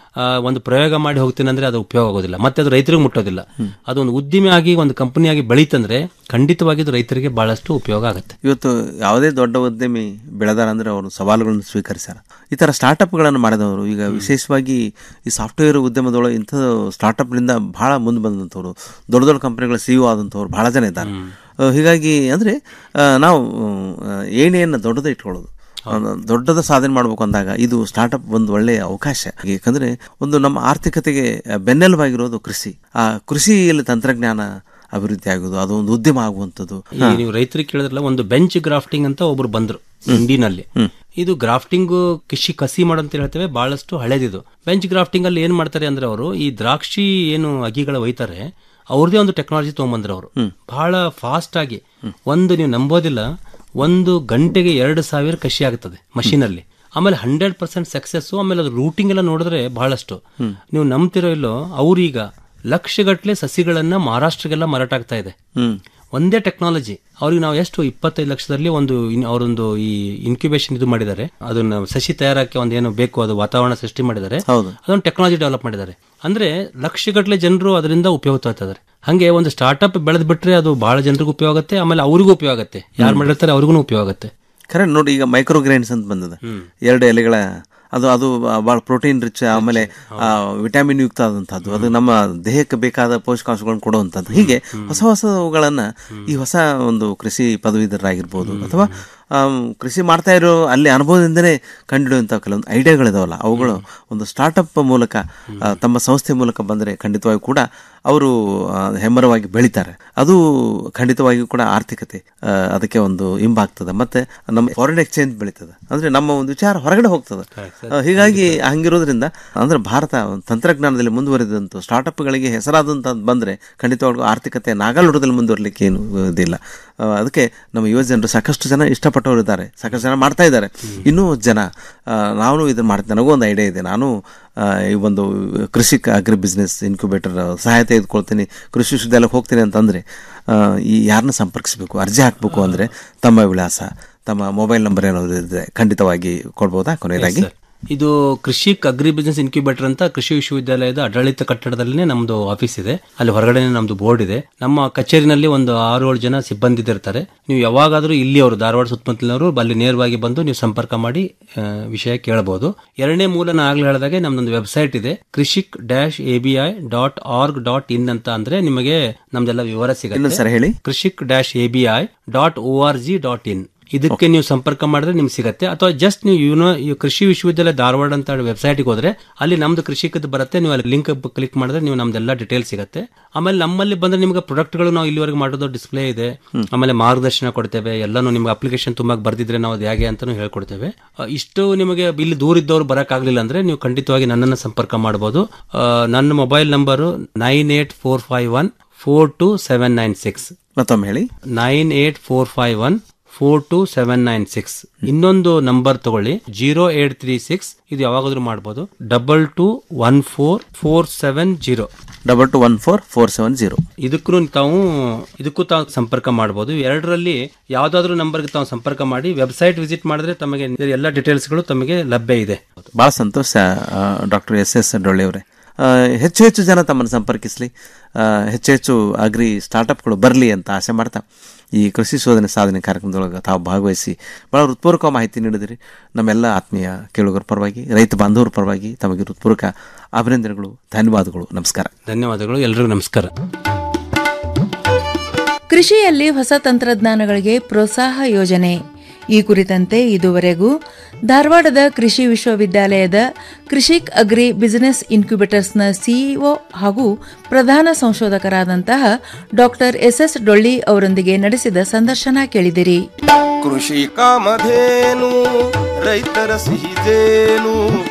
[SPEAKER 16] ಆ, ಒಂದು ಪ್ರಯೋಗ ಮಾಡಿ ಹೋಗ್ತೀನಿ ಅಂದ್ರೆ ಅದು ಉಪಯೋಗ ಆಗೋದಿಲ್ಲ ಮತ್ತೆ ಅದು ರೈತರಿಗೆ ಮುಟ್ಟೋದಿಲ್ಲ ಅದು ಒಂದು ಉದ್ದಿಮೆ ಆಗಿ ಒಂದು ಕಂಪನಿಯಾಗಿ ಬೆಳೀತಂದ್ರೆ ಖಂಡಿತವಾಗಿ ಇದು ರೈತರಿಗೆ ಬಹಳಷ್ಟು ಉಪಯೋಗ ಆಗುತ್ತೆ
[SPEAKER 19] ಇವತ್ತು ಯಾವುದೇ ದೊಡ್ಡ ಉದ್ಯಮಿ ಬೆಳೆದಾರ ಅಂದ್ರೆ ಅವರು ಸವಾಲುಗಳನ್ನು ಸ್ವೀಕರಿಸ್ಯಾರ ಈ ಥರ ಸ್ಟಾರ್ಟಪ್ಗಳನ್ನು ಮಾಡಿದವರು ಈಗ ವಿಶೇಷವಾಗಿ ಈ ಸಾಫ್ಟ್ವೇರ್ ಉದ್ಯಮದೊಳಗೆ ಇಂಥ ಸ್ಟಾರ್ಟಪ್ನಿಂದ ಬಹಳ ಮುಂದೆ ಬಂದಂಥವ್ರು ದೊಡ್ಡ ದೊಡ್ಡ ಕಂಪನಿಗಳ ಸಿ ಆದಂಥವ್ರು ಬಹಳ ಜನ ಇದ್ದಾರೆ ಆ, ಹೀಗಾಗಿ ಅಂದರೆ ನಾವು ಆ, ಏಣಿಯನ್ನು ದೊಡ್ಡದೇ ಇಟ್ಕೊಳ್ಳೋದು ಒಂದು ದೊಡ್ಡದ ಸಾಧನೆ ಮಾಡಬೇಕು ಅಂದಾಗ ಇದು ಸ್ಟಾರ್ಟಪ್ ಒಂದು ಒಳ್ಳೆಯ ಅವಕಾಶ ಯಾಕಂದ್ರೆ ಒಂದು ನಮ್ಮ ಆರ್ಥಿಕತೆಗೆ ಬೆನ್ನೆಲುಬಾಗಿರೋದು ಕೃಷಿ ಆ ಕೃಷಿಯಲ್ಲಿ ತಂತ್ರಜ್ಞಾನ ಅಭಿವೃದ್ಧಿ ಆಗೋದು ಅದು ಒಂದು ಉದ್ಯಮ ಆಗುವಂಥದ್ದು
[SPEAKER 16] ಈ ನೀವು ರೈತರಿಗೆ ಕೇಳಿದ್ರಲ್ಲ ಒಂದು ಬೆಂಚ್ ಗ್ರಾಫ್ಟಿಂಗ್ ಅಂತ ಒಬ್ರು ಬಂದ್ರು ಇಂಡಿನಲ್ಲಿ ಇದು ಗ್ರಾಫ್ಟಿಂಗ್ ಕೃಷಿ ಕಸಿ ಮಾಡು ಅಂತ ಹೇಳ್ತೇವೆ ಬಹಳಷ್ಟು ಹಳೇದಿದು ಬೆಂಚ್ ಗ್ರಾಫ್ಟಿಂಗ್ ಅಲ್ಲಿ ಏನ್ ಮಾಡ್ತಾರೆ ಅಂದ್ರೆ ಅವರು ಈ ದ್ರಾಕ್ಷಿ ಏನು ಅಗಿಗಳ ಒಯ್ತಾರೆ ಅವ್ರದೇ ಒಂದು ಟೆಕ್ನಾಲಜಿ ತಗೊಂಬಂದ್ರು ಅವರು ಬಹಳ ಫಾಸ್ಟ್ ಆಗಿ ಒಂದು ನೀವು ನಂಬೋದಿಲ್ಲ ಒಂದು ಗಂಟೆಗೆ ಎರಡು ಸಾವಿರ ಕಸಿ ಆಗ್ತದೆ machine ಅಲ್ಲಿ ಆಮೇಲೆ ಹಂಡ್ರೆಡ್ ಪರ್ಸೆಂಟ್ ಸಕ್ಸಸ್ ಆಮೇಲೆ ಅದು ರೂಟಿಂಗ್ ಎಲ್ಲ ನೋಡಿದ್ರೆ ಬಹಳಷ್ಟು ನೀವು ನಂಬ್ತಿರೋ ಇಲ್ಲೋ ಅವ್ರೀಗ ಲಕ್ಷಗಟ್ಟಲೆ ಸಸಿಗಳನ್ನ ಮಹಾರಾಷ್ಟ್ರಗೆಲ್ಲ ಮಾರಾಟ ಆಗ್ತಾ ಇದೆ ಒಂದೇ ಟೆಕ್ನಾಲಜಿ ಅವ್ರಿಗೆ ನಾವು ಎಷ್ಟು ಇಪ್ಪತ್ತೈದು ಲಕ್ಷದಲ್ಲಿ ಒಂದು ಇನ್- ಅವರೊಂದು ಈ ಇನ್ಕ್ಯುಬೇಷನ್ ಇದು ಮಾಡಿದ್ದಾರೆ ಅದನ್ನ ಸಸಿ ತಯಾರಕ್ಕೆ ಒಂದು ಏನು ಬೇಕು ಅದು ವಾತಾವರಣ ಸೃಷ್ಟಿ ಮಾಡಿದ್ದಾರೆ
[SPEAKER 19] ಹೌದು.
[SPEAKER 16] ಅದೊಂದು ಟೆಕ್ನಾಲಜಿ ಡೆವಲಪ್ ಮಾಡಿದ್ದಾರೆ ಅಂದ್ರೆ ಲಕ್ಷಗಟ್ಟಲೆ ಜನರು ಅದರಿಂದ ಉಪಯೋಗ ತಗೋತಾರೆ ಹಂಗೆ ಒಂದು ಸ್ಟಾರ್ಟ್ಅಪ್ ಬೆಳೆದ್ ಬಿಟ್ರೆ ಅದು ಬಹಳ ಜನರಿಗೂ ಉಪಯೋಗ ಆಗುತ್ತೆ ಆಮೇಲೆ ಅವ್ರಿಗೂ ಉಪಯೋಗ ಆಗುತ್ತೆ ಯಾರು ಮಾಡಿರ್ತಾರೆ ಅವ್ರಿಗೂ ಉಪಯೋಗ ಆಗುತ್ತೆ
[SPEAKER 19] ಖರೆ ನೋಡಿ ಈಗ ಮೈಕ್ರೋ ಗ್ರೈನ್ಸ್ ಅಂತ ಬಂದದ ಎರಡು ಎಲೆಗಳ ಅದು ಅದು ಭಾಳ ಪ್ರೋಟೀನ್ ರಿಚ್ ಆಮೇಲೆ ವಿಟಮಿನ್ ಯುಕ್ತ ಆದಂಥದ್ದು ಅದು ನಮ್ಮ ದೇಹಕ್ಕೆ ಬೇಕಾದ ಪೋಷಕಾಂಶಗಳನ್ನು ಕೊಡುವಂಥದ್ದು ಹೀಗೆ ಹೊಸ ಹೊಸವುಗಳನ್ನ ಈ ಹೊಸ ಒಂದು ಕೃಷಿ ಪದವೀಧರರಾಗಿರ್ಬೋದು ಅಥವಾ ಆಮ್, ಕೃಷಿ ಮಾಡ್ತಾ ಇರೋ ಅಲ್ಲಿ ಅನುಭವದಿಂದನೇ ಕಂಡುಹಿಡಿಯುವಂಥ ಕೆಲವೊಂದು ಐಡಿಯಾಗಳಿದಾವಲ್ಲ ಅವುಗಳು ಒಂದು ಸ್ಟಾರ್ಟಪ್ ಮೂಲಕ ಆ, ತಮ್ಮ ಸಂಸ್ಥೆ ಮೂಲಕ ಬಂದರೆ ಖಂಡಿತವಾಗಿ ಕೂಡ ಅವರು ಆ, ಹೆಮ್ಮರವಾಗಿ ಬೆಳಿತಾರೆ ಅದು ಖಂಡಿತವಾಗಿಯೂ ಕೂಡ ಆರ್ಥಿಕತೆ ಆ, ಅದಕ್ಕೆ ಒಂದು ಇಂಬಾಗ್ತದೆ ಮತ್ತೆ ನಮ್ಮ ಫಾರಿನ್ ಎಕ್ಸ್ಚೇಂಜ್ ಬೆಳೀತದೆ ಅಂದ್ರೆ ನಮ್ಮ ಒಂದು ವಿಚಾರ ಹೊರಗಡೆ ಹೋಗ್ತದೆ ಆ, ಹೀಗಾಗಿ ಹಂಗಿರೋದ್ರಿಂದ ಅಂದ್ರೆ ಭಾರತ ಒಂದು ತಂತ್ರಜ್ಞಾನದಲ್ಲಿ ಮುಂದುವರಿದಂಥ ಸ್ಟಾರ್ಟಪ್ಗಳಿಗೆ ಹೆಸರಾದಂತ ಬಂದ್ರೆ ಖಂಡಿತವಾಗ್ಲೂ ಆರ್ಥಿಕತೆ ನಾಗಾಲೋಟದಲ್ಲಿ ಮುಂದುವರಲಿಕ್ಕೆ ಏನು ಇದಿಲ್ಲ ಆ, ಅದಕ್ಕೆ ನಮ್ಮ ಯುವ ಜನರು ಸಾಕಷ್ಟು ಜನ ಇಷ್ಟಪಟ್ಟವರು ಇದ್ದಾರೆ ಸಾಕಷ್ಟು ಜನ ಮಾಡ್ತಾ ಇದ್ದಾರೆ ಇನ್ನೂ ಜನ ಆ, ನಾನು ಇದನ್ನ ಮಾಡ್ತೀನಿ ನನಗೂ ಒಂದು ಐಡಿಯಾ ಇದೆ ನಾನು ಆ, ಈ ಒಂದು ಕೃಷಿ ಅಗ್ರಿ ಬಿಸ್ನೆಸ್ ಇನ್ಕ್ಯುಬೇಟರ್ ಸಹಾಯ ತೆಗೆದುಕೊಳ್ತೀನಿ ಕೃಷಿ ವಿಶ್ವವಿದ್ಯಾಲಯಕ್ಕೆ ಹೋಗ್ತೀನಿ ಅಂತಂದ್ರೆ ಆ, ಈ ಯಾರನ್ನ ಸಂಪರ್ಕಿಸಬೇಕು ಅರ್ಜಿ ಹಾಕಬೇಕು ಅಂದ್ರೆ ತಮ್ಮ ವಿಳಾಸ ತಮ್ಮ ಮೊಬೈಲ್ ನಂಬರ್ ಏನಾದ್ರು ಇದೆ ಖಂಡಿತವಾಗಿ ಕೊಡ್ಬೋದಾ ಕೊನೆಯದಾಗಿ
[SPEAKER 16] ಇದು ಕೃಷಿ ಅಗ್ರಿ ಬಿಸಿನೆಸ್ ಇನ್ಕ್ಯುಬೇಟರ್ ಅಂತ ಕೃಷಿ ವಿಶ್ವವಿದ್ಯಾಲಯದ ಆಡಳಿತ ಕಟ್ಟಡದಲ್ಲೇ ನಮ್ದು ಆಫೀಸ್ ಇದೆ ಅಲ್ಲಿ ಹೊರಗಡೆ ನಮ್ದು ಬೋರ್ಡ್ ಇದೆ ನಮ್ಮ ಕಚೇರಿನಲ್ಲಿ ಒಂದು ಆರು ಏಳು ಜನ ಸಿಬ್ಬಂದಿ ಇರ್ತಾರೆ ನೀವು ಯಾವಾಗಾದ್ರೂ ಇಲ್ಲಿ ಅವರು ಧಾರವಾಡ ಸುತ್ತಮುತ್ತಲಿನವರು ಅಲ್ಲಿ ನೇರವಾಗಿ ಬಂದು ನೀವು ಸಂಪರ್ಕ ಮಾಡಿ ಆ, ವಿಷಯ ಕೇಳಬಹುದು ಎರಡನೇ ಮೂಲ ನಾ ಆಗ್ಲೇ ಹೇಳಿದಾಗೆ ನಮ್ದೊಂದು ವೆಬ್ಸೈಟ್ ಇದೆ Krishik dash A B I dot org dot in ಅಂತ ಅಂದ್ರೆ ನಿಮಗೆ ನಮ್ದೆಲ್ಲ ವಿವರ
[SPEAKER 19] ಇನ್ನೊಂದ್ ಸರಿ
[SPEAKER 16] ಸಿಗುತ್ತೆ
[SPEAKER 19] ಹೇಳಿ.
[SPEAKER 16] Krishik dash A B I dot O R G dot in ಇದಕ್ಕೆ ನೀವು ಸಂಪರ್ಕ ಮಾಡಿದ್ರೆ ನಿಮ್ಗೆ ಸಿಗತ್ತೆ ಅಥವಾ ಜಸ್ಟ್ ನೀವು ಯುನೋ ಈ ಕೃಷಿ ವಿಶ್ವವಿದ್ಯಾಲಯ ಧಾರವಾಡ ಅಂತ ವೆಬ್ಸೈಟ್ಗೆ ಹೋದ್ರೆ ಅಲ್ಲಿ ನಮ್ದು ಕೃಷಿಕದ ಬರುತ್ತೆ ನೀವು ಅಲ್ಲಿ ಲಿಂಕ್ ಕ್ಲಿಕ್ ಮಾಡಿದ್ರೆ ನೀವು ನಮ್ದೆಲ್ಲ ಡೀಟೇಲ್ ಸಿಗುತ್ತೆ ಆಮೇಲೆ ನಮ್ಮಲ್ಲಿ ಬಂದ್ರೆ ನಿಮ್ಗೆ ಪ್ರಾಡಕ್ಟ್ಗಳು ನಾವು ಇಲ್ಲಿವರೆಗೆ ಮಾಡೋದು ಡಿಸ್ಪ್ಲೇ ಇದೆ ಆಮೇಲೆ ಮಾರ್ಗದರ್ಶನ ಕೊಡ್ತೇವೆ ಎಲ್ಲಾನು ನಿಮ್ಗೆ ಅಪ್ಲಿಕೇಶನ್ ತುಂಬಾ ಬರ್ದಿದ್ರೆ ನಾವು ಅದು ಹೇಗೆ ಅಂತಾನು ಹೇಳ್ಕೊಡ್ತೇವೆ ಆ, ಇಷ್ಟು ನಿಮಗೆ ಇಲ್ಲಿ ದೂರ ಇದ್ದವ್ರು ಬರಕ್ಕಾಗ್ಲಿಲ್ಲ ಅಂದ್ರೆ ನೀವು ಖಂಡಿತವಾಗಿ ನನ್ನನ್ನು ಸಂಪರ್ಕ ಮಾಡಬಹುದು ಆ, ನನ್ನ mobile number nine eight four five one four two seven nine six
[SPEAKER 19] ಮತ್ತೊಮ್ಮೆ ಹೇಳಿ
[SPEAKER 16] nine eight four five one four two seven nine six ಇನ್ನೊಂದು ನಂಬರ್ ತಗೊಳ್ಳಿ ಜೀರೋ ಏಟ್ ತ್ರೀ ಸಿಕ್ಸ್ ಇದು ಯಾವಾಗಾದ್ರೂ ಮಾಡ್ಬೋದು double two one four four seven zero
[SPEAKER 19] double two one four four seven zero
[SPEAKER 16] ಇದಕ್ಕೂ ತಾವು ಇದಕ್ಕೂ ತಾವು ಸಂಪರ್ಕ ಮಾಡಬಹುದು ಎರಡರಲ್ಲಿ ಯಾವ್ದಾದ್ರು ನಂಬರ್ಗೆ ತಾವು ಸಂಪರ್ಕ ಮಾಡಿ ವೆಬ್ಸೈಟ್ ವಿಸಿಟ್ ಮಾಡಿದ್ರೆ ತಮಗೆ ಎಲ್ಲ ಡೀಟೇಲ್ಸ್ಗಳು ತಮಗೆ ಲಭ್ಯ ಇದೆ
[SPEAKER 19] ಬಹಳ ಸಂತೋಷ ಡಾಕ್ಟರ್ ಎಸ್ ಎಸ್ ಡೊಳ್ಳೆ ಅವರೇ ಹೆಚ್ಚು ಹೆಚ್ಚು ಜನ ತಮ್ಮನ್ನು ಸಂಪರ್ಕಿಸಲಿ ಹೆಚ್ಚು ಹೆಚ್ಚು ಅಗ್ರಿ ಸ್ಟಾರ್ಟಪ್ಗಳು ಬರಲಿ ಅಂತ ಆಸೆ ಮಾಡ್ತಾ ಈ ಕೃಷಿ ಶೋಧನೆ ಸಾಧನೆ ಕಾರ್ಯಕ್ರಮದೊಳಗೆ ತಾವು ಭಾಗವಹಿಸಿ ಬಹಳ ಹೃತ್ಪೂರ್ವಕ ಮಾಹಿತಿ ನೀಡಿದಿರಿ ನಮ್ಮೆಲ್ಲ ಆತ್ಮೀಯ ಕೇಳುಗರ ಪರವಾಗಿ ರೈತ ಬಾಂಧವರ ಪರವಾಗಿ ತಮಗೆ ಹೃತ್ಪೂರ್ವಕ ಅಭಿನಂದನೆಗಳು ಧನ್ಯವಾದಗಳು ನಮಸ್ಕಾರ
[SPEAKER 16] ಧನ್ಯವಾದಗಳು ಎಲ್ರಿಗೂ ನಮಸ್ಕಾರ
[SPEAKER 17] ಕೃಷಿಯಲ್ಲಿ ಹೊಸ ತಂತ್ರಜ್ಞಾನಗಳಿಗೆ ಪ್ರೋತ್ಸಾಹ ಯೋಜನೆ ಈ ಕುರಿತಂತೆ ಇದುವರೆಗೂ ಧಾರವಾಡದ ಕೃಷಿ ವಿಶ್ವವಿದ್ಯಾಲಯದ ಕೃಷಿಕ್ ಅಗ್ರಿ ಬಿಸಿನೆಸ್ ಇನ್ಕ್ಯುಬೇಟರ್ಸ್ನ ಸಿಇಒ ಹಾಗೂ ಪ್ರಧಾನ ಸಂಶೋಧಕರಾದಂತಹ ಡಾಕ್ಟರ್ ಎಸ್ಎಸ್ ಡೊಳ್ಳಿ ಅವರೊಂದಿಗೆ ನಡೆಸಿದ ಸಂದರ್ಶನ ಕೇಳಿದಿರಿ
[SPEAKER 18] ಕೃಷಿ ಕಾಮಧೇನು ರೈತರ ಸಿಹಿದೇನು